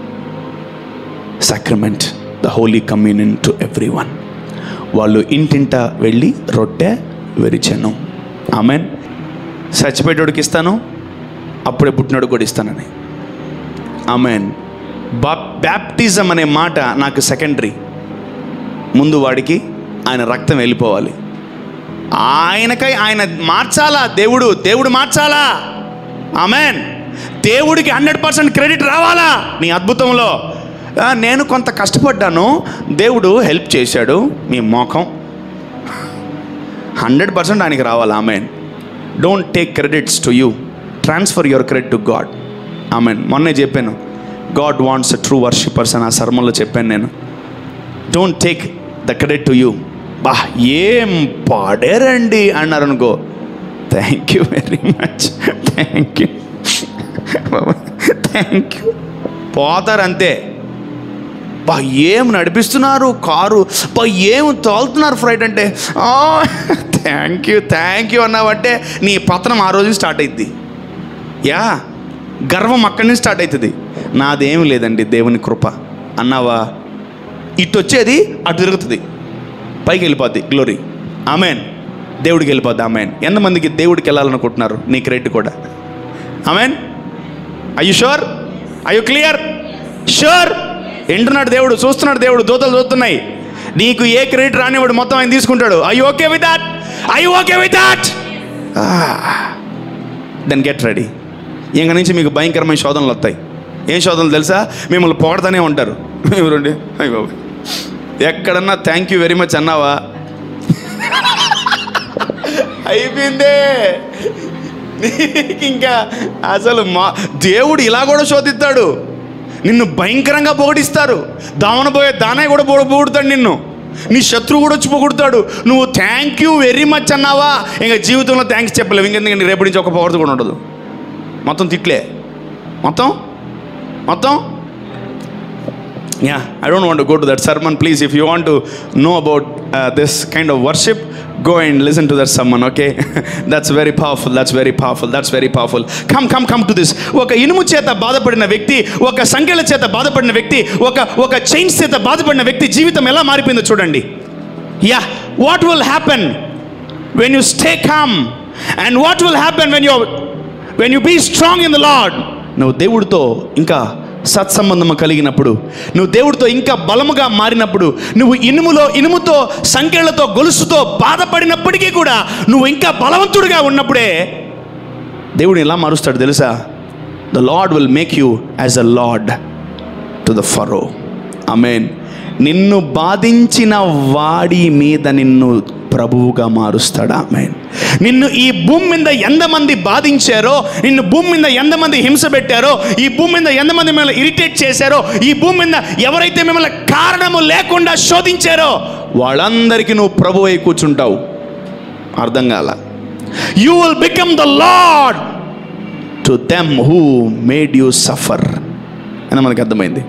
sacrament the holy communion to every one వాళ్ళు ఇంటింట వెళ్ళి రొట్టె విరిచాను ఆమెన్ చచ్చిపోయేటోడికి ఇస్తాను అప్పుడే పుట్టినోడు కూడా ఇస్తానని amen బా baptism అనే మాట నాకు సెకండరీ ముందు వాడికి ఆయన రక్తం వెళ్ళిపోవాలి ఆయనకై ఆయన మార్చాలా దేవుడు దేవుడు మార్చాలా ఆమెన్ దేవుడికి హండ్రెడ్ పర్సెంట్ క్రెడిట్ రావాలా నీ అద్భుతంలో ఆ, నేను కొంత కష్టపడ్డాను దేవుడు హెల్ప్ చేశాడు మీ మోఖం హండ్రెడ్ పర్సెంట్ ఆయనకి రావాలి amen don't take credits to you transfer your credit to God amen మొన్నే చెప్పాను గాడ్ వాంట్స్ ట్రూ వర్షిపర్స్ అని ఆ సర్మంలో చెప్పాను నేను don't take the credit to you బా ఏం పాడారండి అన్నారు అనుకో thank you very much thank you thank you పోతారు అంతే బా ఏం నడిపిస్తున్నారు కారు బా ఏం తోలుతున్నారు ఫ్లైట్ అంటే థ్యాంక్ యూ థ్యాంక్ యూ అన్నావంటే నీ పతనం ఆ రోజు స్టార్ట్ అయింది యా గర్వం అక్కడి నుంచి స్టార్ట్ అవుతుంది నాదేం లేదండి దేవుని కృప అన్నావా ఇటు వచ్చేది అటు తిరుగుతుంది పైకి వెళ్ళిపోద్ది గ్లోరీ ఆమెన్ దేవుడికి వెళ్ళిపోద్ది ఆమెన్ ఎంతమందికి దేవుడికి వెళ్ళాలనుకుంటున్నారు నీ క్రెడిట్ కూడా amen are you sure are you clear sure వింటున్నాడు దేవుడు చూస్తున్నాడు దేవుడు దూతలు చూస్తున్నాయి నీకు ఏ క్రెడిట్ రానివాడు మొత్తం ఆయన తీసుకుంటాడు I okay with that I okay with that then get ready ఇంక నుంచి మీకు భయంకరమైన శోధనలు వస్తాయి ఏం శోధనలు తెలుసా మిమ్మల్ని పొగడతానే ఉంటారు మేము రండి అయ్య బాబు ఎక్కడన్నా థ్యాంక్ యూ వెరీ మచ్ అన్నావా అయిపోయిందే నీకు ఇంకా అసలు మా దేవుడు ఇలా కూడా శోధిస్తాడు నిన్ను భయంకరంగా పొగడిస్తారు దావన పోయే దానే కూడా పొగ పొగుడుతాడు నిన్ను నీ శత్రువు కూడా వచ్చి పొగుడుతాడు నువ్వు థ్యాంక్ యూ వెరీ మచ్ అన్నావా ఇంకా జీవితంలో థ్యాంక్స్ చెప్పలేవు ఇంకెందుకంటే రేపటి నుంచి ఒక పొగడత కూడా ఉండదు మొత్తం తిట్లే మొత్తం మొత్తం yeah I don't want go to that sermon please if you want to know about this kind of worship go and listen to that sermon okay that's very powerful that's very powerful that's very powerful come come come to this ఒక ఇనుము చేత బాధపడిన వ్యక్తి ఒక సంఖ్యల చేత బాధపడిన వ్యక్తి ఒక ఒక చైన్స్ చేత బాధపడిన వ్యక్తి జీవితం ఎలా మారిపోయిందో చూడండి yeah what will happen when you stay calm and what will happen when you when you be strong in the lord నువ్వు దేవుడితో ఇంకా సత్సంబంధం కలిగినప్పుడు నువ్వు దేవుడితో ఇంకా బలముగా మారినప్పుడు నువ్వు ఇనుములో ఇనుముతో సంఖ్యలతో గొలుసుతో బాధపడినప్పటికీ కూడా నువ్వు ఇంకా బలవంతుడిగా ఉన్నప్పుడే దేవుడు ఎలా మారుస్తాడు తెలుసా the lord will make you as a lord to the Pharaoh amen నిన్ను బాధించిన వాడి మీద నిన్ను ప్రభువుగా మారుస్తాడు ఆమెన్ నిన్ను ఈ భూమి మీద ఎంతమంది బాధించారో నిన్ను భూమి మీద ఎంతమంది హింస పెట్టారో ఈ భూమి మీద ఎంతమంది మిమ్మల్ని ఇరిటేట్ చేశారో ఈ భూమి మీద ఎవరైతే మిమ్మల్ని కారణము లేకుండా శోధించారో వాళ్ళందరికీ నువ్వు ప్రభు అయి కూర్చుంటావు అర్థం కాల you will become the lord to them who made you suffer అని మనకు అర్థమైంది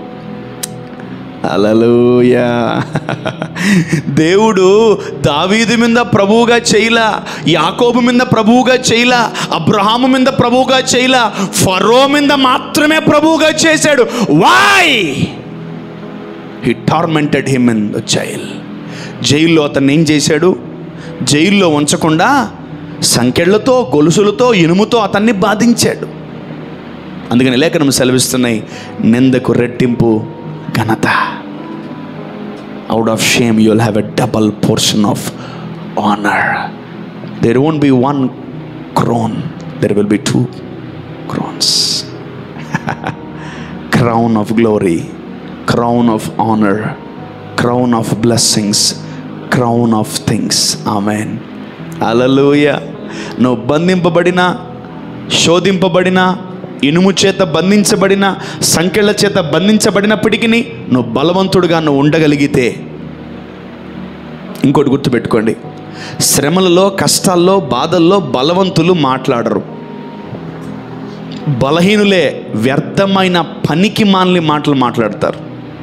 అలలుయా దేవుడు దావీదు మీద ప్రభువుగా చేయలా యాకోబు మీద ప్రభువుగా చేయలా అబ్రహాము మీద ప్రభువుగా చేయలా ఫరో మీద మాత్రమే ప్రభువుగా చేశాడు why he tormented him in the jail జైల్లో అతన్ని ఏం చేశాడు జైల్లో ఉంచకుండా సంకెళ్లతో గొలుసులతో ఇనుముతో అతన్ని బాధించాడు అందుకని లేఖనం సెలవిస్తున్నాయి నిందకు రెట్టింపు ఘనత out of shame you will have a double portion of honour there won't be one crown there will be two crowns crown of glory, crown of honor, crown of blessings, crown of things. Amen. Hallelujah. నువ్వు బంధింపబడిన శోధింపబడిన ఇనుము చేత బంధించబడిన సంఖ్యల చేత బంధించబడినప్పటికీ నువ్వు బలవంతుడుగా నువ్వు ఉండగలిగితే ఇంకోటి గుర్తుపెట్టుకోండి శ్రమలలో కష్టాల్లో బాధల్లో బలవంతులు మాట్లాడరు బలహీనులే వ్యర్థమైన పనికి మాలిన మాటలు మాట్లాడతారు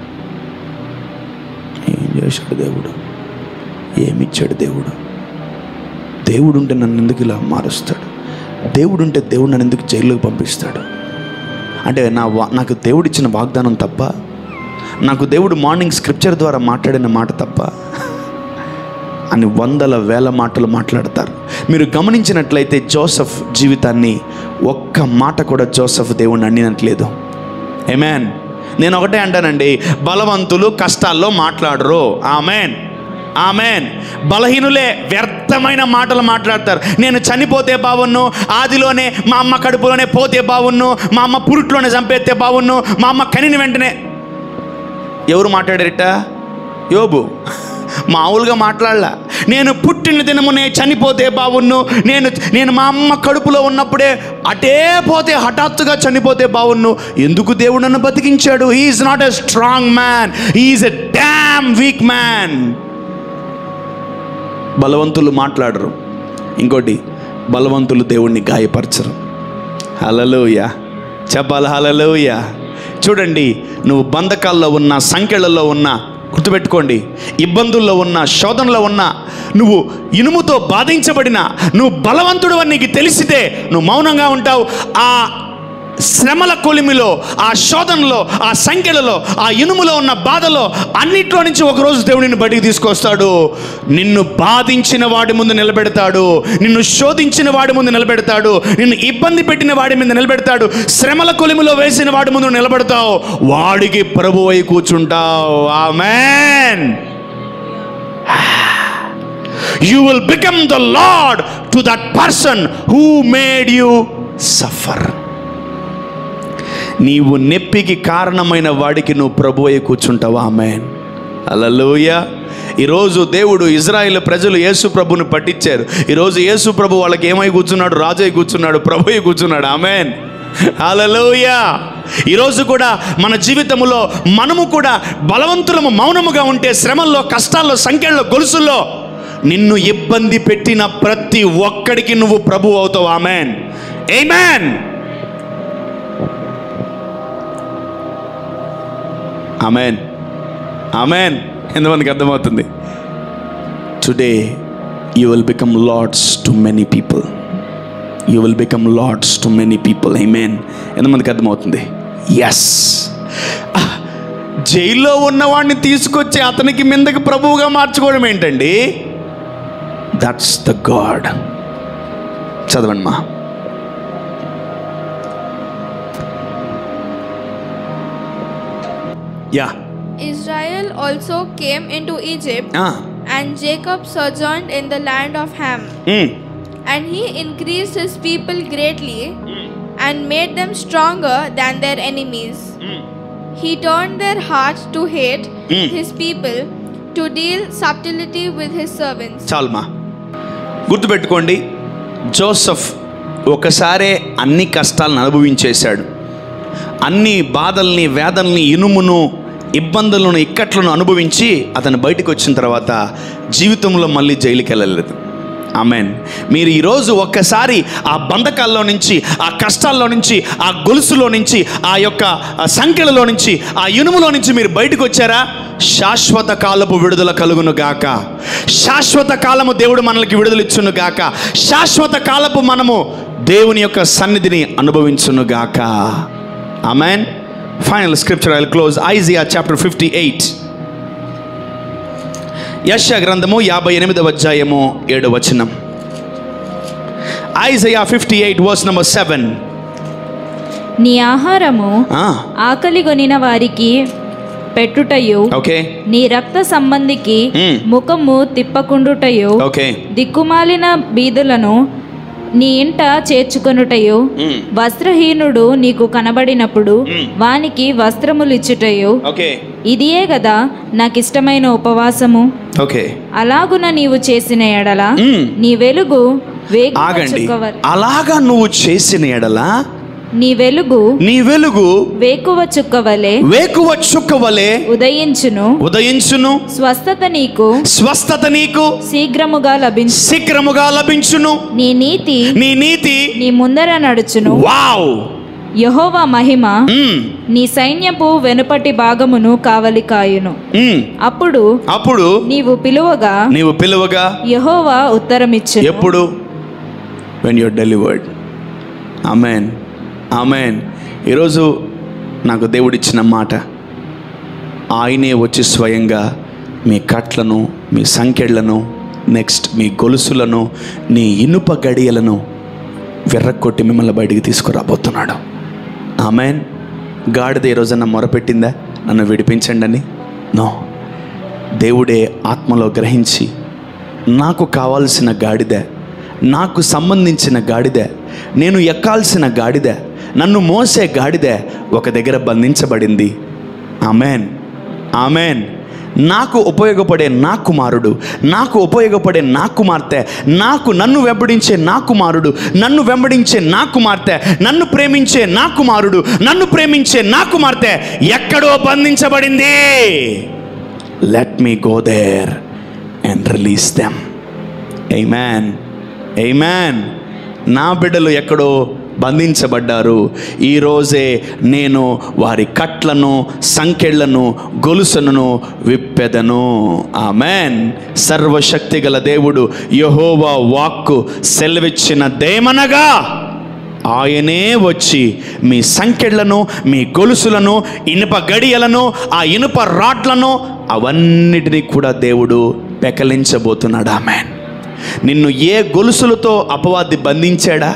ఏం చేశాడు దేవుడు ఏమిచ్చాడు దేవుడు దేవుడు ఉంటే నన్ను ఎందుకు ఇలా మారుస్తాడు దేవుడు ఉంటే దేవుడు నన్ను ఎందుకు జైల్లోకి పంపిస్తాడు అంటే నా వా నాకు దేవుడు ఇచ్చిన వాగ్దానం తప్ప నాకు దేవుడు మార్నింగ్ స్క్రిప్చర్ ద్వారా మాట్లాడిన మాట తప్ప అని వందల వేల మాటలు మాట్లాడతారు మీరు గమనించినట్లయితే జోసఫ్ జీవితాన్ని ఒక్క మాట కూడా జోసఫ్ దేవుణ్ణి అన్నినట్లేదు ఏమేన్ నేను ఒకటే అంటానండి బలవంతులు కష్టాల్లో మాట్లాడరు ఆమెన్ ఆమెన్ బలహీనులే వ్యర్థమైన మాటలు మాట్లాడతారు నేను చనిపోతే బావున్ను ఆదిలోనే మా అమ్మ కడుపులోనే పోతే బావున్ను మా అమ్మ పురుట్లోనే చంపేస్తే బావున్ను మా అమ్మ కనిని వెంటనే ఎవరు మాట్లాడారట యోబు మామూలుగా మాట్లాడలా నేను పుట్టిన దినమునే చనిపోతే బావున్ను నేను నేను మా అమ్మ కడుపులో ఉన్నప్పుడే అటే పోతే హఠాత్తుగా చనిపోతే బావున్ను ఎందుకు దేవుడు నన్ను బతికించాడు is not a strong man is a damn weak man బలవంతులు మాట్లాడరు ఇంకోటి బలవంతులు దేవుణ్ణి గాయపరచరు హలలోయ చెప్పాలి హలలోయ చూడండి నువ్వు బంధకాల్లో ఉన్న సంఖ్యలలో ఉన్న గుర్తుపెట్టుకోండి ఇబ్బందుల్లో ఉన్న శోధనలో ఉన్న నువ్వు ఇనుముతో బాధించబడిన నువ్వు బలవంతుడు అని నీకు తెలిసితే నువ్వు మౌనంగా ఉంటావు ఆ శ్రమల కొలిమిలో ఆ శోధనలో ఆ సంఖ్యలలో ఆ ఇనుములో ఉన్న బాధలో అన్నిట్లో నుంచి ఒకరోజు దేవుడిని బయటికి తీసుకొస్తాడు నిన్ను బాధించిన వాడి ముందు నిలబెడతాడు నిన్ను శోధించిన వాడి ముందు నిలబెడతాడు నిన్ను ఇబ్బంది పెట్టిన వాడి మీద నిలబెడతాడు శ్రమల కొలిమిలో వేసిన వాడి ముందు నిలబెడతావు వాడికి ప్రభు అయి కూర్చుంటావు amen you will become the lord to that person who made you suffer నీవు నొప్పికి కారణమైన వాడికి నువ్వు ప్రభు అయి కూర్చుంటావా ఆమెన్ అలలోయ ఈరోజు దేవుడు ఇజ్రాయిల్ ప్రజలు యేసు ప్రభుని పట్టించారు ఈరోజు యేసు ప్రభు వాళ్ళకి ఏమై కూర్చున్నాడు రాజు అయి కూర్చున్నాడు ప్రభు అయి కూర్చున్నాడు ఆమెన్ హల్లెలూయ ఈరోజు కూడా మన జీవితంలో మనము కూడా బలవంతులము మౌనముగా ఉంటే శ్రమల్లో కష్టాల్లో సంఖ్యల్లో గొలుసుల్లో నిన్ను ఇబ్బంది పెట్టిన ప్రతి ఒక్కడికి నువ్వు ప్రభు అవుతావు ఆమెన్ ఏమేన్ ఆమెన్ ఆమెన్ ఎంతమందికి అర్థమవుతుంది today you will become lords to many people you will become lords to many people I mean ఎంతమందికి అర్థమవుతుంది ఎస్ జైల్లో ఉన్నవాడిని తీసుకొచ్చి అతనికి మీదకి ప్రభువుగా మార్చుకోవడం ఏంటండి దట్స్ ద గాడ్ చదవండి మా yeah Israel also came into Egypt, and Jacob sojourned in the land of Ham. And he increased his people greatly and made them stronger than their enemies. He turned their hearts to hate Mm. his people, to deal subtlety with his servants. చాలుమా గుర్తుపెట్టుకోండి Joseph ఒకసారే అన్ని కష్టాలను అనుభవించేశాడు అన్ని బాధల్ని వేదల్ని ఇనుమును ఇబ్బందులను ఇక్కట్లను అనుభవించి అతను బయటకు వచ్చిన తర్వాత జీవితంలో మళ్ళీ జైలుకి వెళ్ళలేదు ఆమెన్ మీరు ఈరోజు ఒక్కసారి ఆ బంధకాల్లో నుంచి ఆ కష్టాల్లో నుంచి ఆ గొలుసులో నుంచి ఆ యొక్క ఆ సంఖ్యలలో నుంచి ఆ ఇనుములో నుంచి మీరు బయటకు వచ్చారా శాశ్వత కాలపు విడుదల కలుగును గాక శాశ్వత కాలము దేవుడు మనల్కి విడుదల ఇచ్చును గాక శాశ్వత కాలపు మనము దేవుని యొక్క సన్నిధిని అనుభవించును గాక amen final scripture I close Isaiah chapter fifty eight యశ గ్రంథము యాభై ఎనిమిదవ అధ్యాయము ఏడు వచనం Isaiah fifty eight verse number seven నీ ఆహారము ఆకలిగొనిన వారికి పెట్టుటయు ఓకే నీ రక్త సంబంధికి మ్మ్. ముఖము తిప్పకుండుటయు ఓకే దిక్కుమాలిన బీదులను నీ ఇంట చేర్చుకొనుటయు మ్మ్. వస్త్రహీనుడు నీకు కనబడినప్పుడు మ్మ్. వానికి వస్త్రములిచ్చుటయు ఓకే ఇదియే కదా నాకిష్టమైన ఉపవాసము ఓకే అలాగున నీవు చేసిన ఎడల మ్మ్. నీ వెలుగు వేగు ఆగండి చుక్కవలె అలాగా నువ్వు చేసిన ఎడల నీ వెలుగు నీ వెలుగు వేకువ చుక్కవలే వేకువ చుక్కవలే ఉదయించును ఉదయించును స్వస్థత నీకు స్వస్థత నీకు శీఘ్రముగా లభించు శీఘ్రముగా లభించును నీ నీతి నీ నీతి నీ ముందర నడుచును వావ్ యహోవా మహిమ మ్మ్. నీ సైన్యపు వెనుపటి భాగమును కావలి కాయును మ్మ్. అప్పుడు అప్పుడు నీవు పిలువగా నీవు పిలువగా యహోవా ఉత్తరమిచ్చు ఎప్పుడు when you're delivered amen amen ఈరోజు నాకు దేవుడిచ్చిన మాట ఆయనే వచ్చి స్వయంగా మీ కట్లను మీ సంకెళ్లను నెక్స్ట్ మీ గొలుసులను నీ ఇనుప గడియలను విర్రకొట్టి మిమ్మల్ని బయటికి తీసుకురాబోతున్నాడు ఆమెన్ గాడిద ఈ రోజున మొరపెట్టిందా నన్ను విడిపించండి అని నో దేవుడే ఆత్మలో గ్రహించి నాకు కావాల్సిన గాడిద నాకు సంబంధించిన గాడిద నేను ఎక్కాల్సిన గాడిద నన్ను మోసే గాడిద ఒక దగ్గర బంధించబడింది ఆమెన్ ఆమెన్ నాకు ఉపయోగపడే నా కుమారుడు నాకు ఉపయోగపడే నా కుమార్తె నాకు నన్ను వెంబడించే నా కుమారుడు నన్ను వెంబడించే నా కుమార్తె నన్ను ప్రేమించే నా కుమారుడు నన్ను ప్రేమించే నా కుమార్తె ఎక్కడో బంధించబడింది let me go there and release them amen amen నా బిడ్డలు ఎక్కడో బంధించబడ్డారు ఈరోజే నేను వారి కట్లను సంకెళ్లను గొలుసులను విప్పెదను ఆమెన్ సర్వశక్తి గల దేవుడు యహోవా వాక్కు సెలవిచ్చిన దేమనగా ఆయనే వచ్చి మీ సంకెళ్లను మీ గొలుసులను ఇనుప గడియలను ఆ ఇనుప రాడ్లను అవన్నిటినీ కూడా దేవుడు పెకలించబోతున్నాడు ఆమె నిన్ను ఏ గొలుసులతో అపవాది బంధించాడా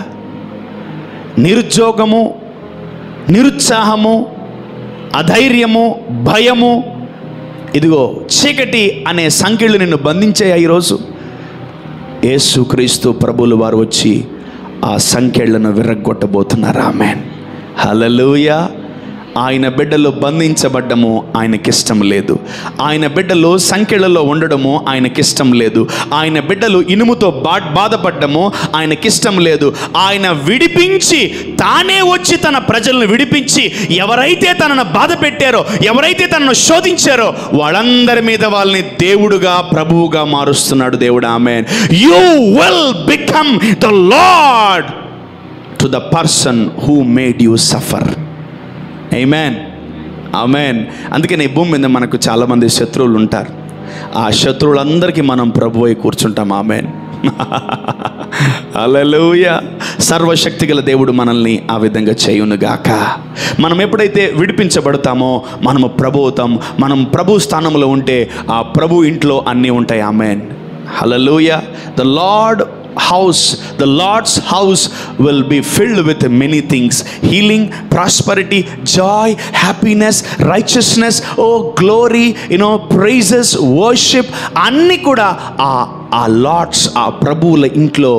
నిరుద్యోగము నిరుత్సాహము అధైర్యము భయము ఇదిగో చీకటి అనే సంఖ్యలు నిన్ను బంధించాయా ఈరోజు యేసుక్రీస్తు ప్రభులు వారు వచ్చి ఆ సంఖ్యలను విరగ్గొట్టబోతున్నారు ఆమె హలలుయ ఆయన బిడ్డలు బంధించబడ్డము ఆయనకిష్టం లేదు ఆయన బిడ్డలు సంఖ్యలలో ఉండడము ఆయనకిష్టం లేదు ఆయన బిడ్డలు ఇనుముతో బా బాధపడ్డము ఆయనకిష్టం లేదు ఆయన విడిపించి తానే వచ్చి తన ప్రజలను విడిపించి ఎవరైతే తనను బాధ పెట్టారో ఎవరైతే తనను శోధించారో వాళ్ళందరి మీద వాళ్ళని దేవుడుగా ప్రభువుగా మారుస్తున్నాడు దేవుడు ఆమె you will become the lord to the person who made you suffer amen amen అందుకని ఈ భూమి మీద మనకు చాలామంది శత్రువులు ఉంటారు ఆ శత్రువులందరికీ మనం ప్రభు అయి కూర్చుంటాం ఆమెన్ అలలుయ సర్వశక్తి గల దేవుడు మనల్ని ఆ విధంగా చేయునుగాక మనం ఎప్పుడైతే విడిపించబడతామో మనము ప్రభు అవుతాం మనం ప్రభు స్థానంలో ఉంటే ఆ ప్రభు ఇంట్లో అన్నీ ఉంటాయి amen hallelujah the lord house the lord's house will be filled with many things healing prosperity joy happiness righteousness oh glory you know praises worship అన్నీ కూడా ఆ ఆ లార్డ్స్ ఆ ప్రభువుల ఇంట్లో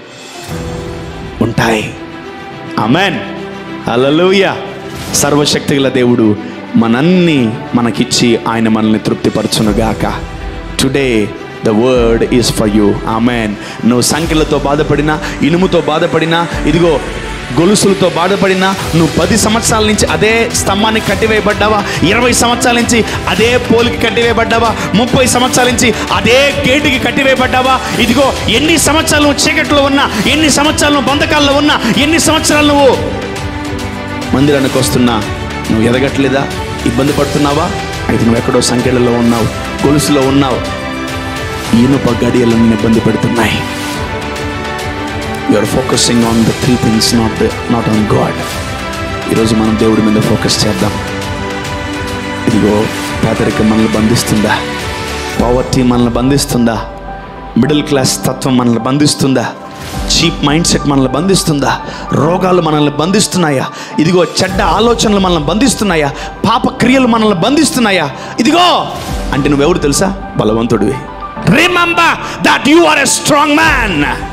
ఉంటాయి అమెన్ అలలుయ సర్వశక్తి గల దేవుడు మనన్ని మనకిచ్చి ఆయన మనల్ని తృప్తిపరచునుగాక today the word is for you amen నువ్వు సంఖ్యలతో బాధపడినా ఇనుముతో బాధపడినా ఇదిగో గొలుసులతో బాధపడినా నువ్వు పది సంవత్సరాల నుంచి అదే స్తంభానికి కట్టివేయబడ్డావా ఇరవై సంవత్సరాల నుంచి అదే పోలికి కట్టివేయబడ్డావా ముప్పై సంవత్సరాల నుంచి అదే గేటుకి కట్టివేయబడ్డావా ఇదిగో ఎన్ని సంవత్సరాలు నువ్వు చీకట్లో ఉన్నా ఎన్ని సంవత్సరాలు నువ్వు బంధకాల్లో ఉన్నా ఎన్ని సంవత్సరాలు నువ్వు మందిరానికి వస్తున్నా నువ్వు ఎదగట్లేదా ఇబ్బంది పడుతున్నావా అయితే నువ్వు ఎక్కడో సంఖ్యలలో ఉన్నావు గొలుసులో ఉన్నావు ఇనుప గడియలను ఇబ్బంది పెడుతున్నాయి you are focusing on the three things not not on God ఈరోజు మనం దేవుడి మీద ఫోకస్ చేద్దాం ఇదిగో పేదరికం మనల్ని బంధిస్తుందా పవర్టీ మనల్ని బంధిస్తుందా మిడిల్ క్లాస్ తత్వం మనల్ని బంధిస్తుందా చీప్ మైండ్ సెట్ మనల్ని బంధిస్తుందా రోగాలు మనల్ని బంధిస్తున్నాయా ఇదిగో చెడ్డ ఆలోచనలు మనల్ని బంధిస్తున్నాయా పాప క్రియలు మనల్ని బంధిస్తున్నాయా ఇదిగో అంటే నువ్వెవరు తెలుసా బలవంతుడివి remember that you are a strong man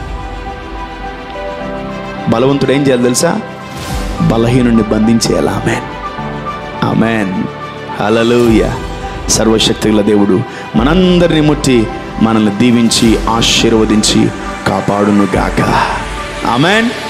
బలవంతుడు ఏం చేయాలి తెలుసా బలహీనుడిని బంధించేయాలి ఆమెన్ ఆమెన్ హలలుయ సర్వశక్తి గల దేవుడు మనందరిని ముట్టి మనల్ని దీవించి ఆశీర్వదించి కాపాడును గాక ఆమెన్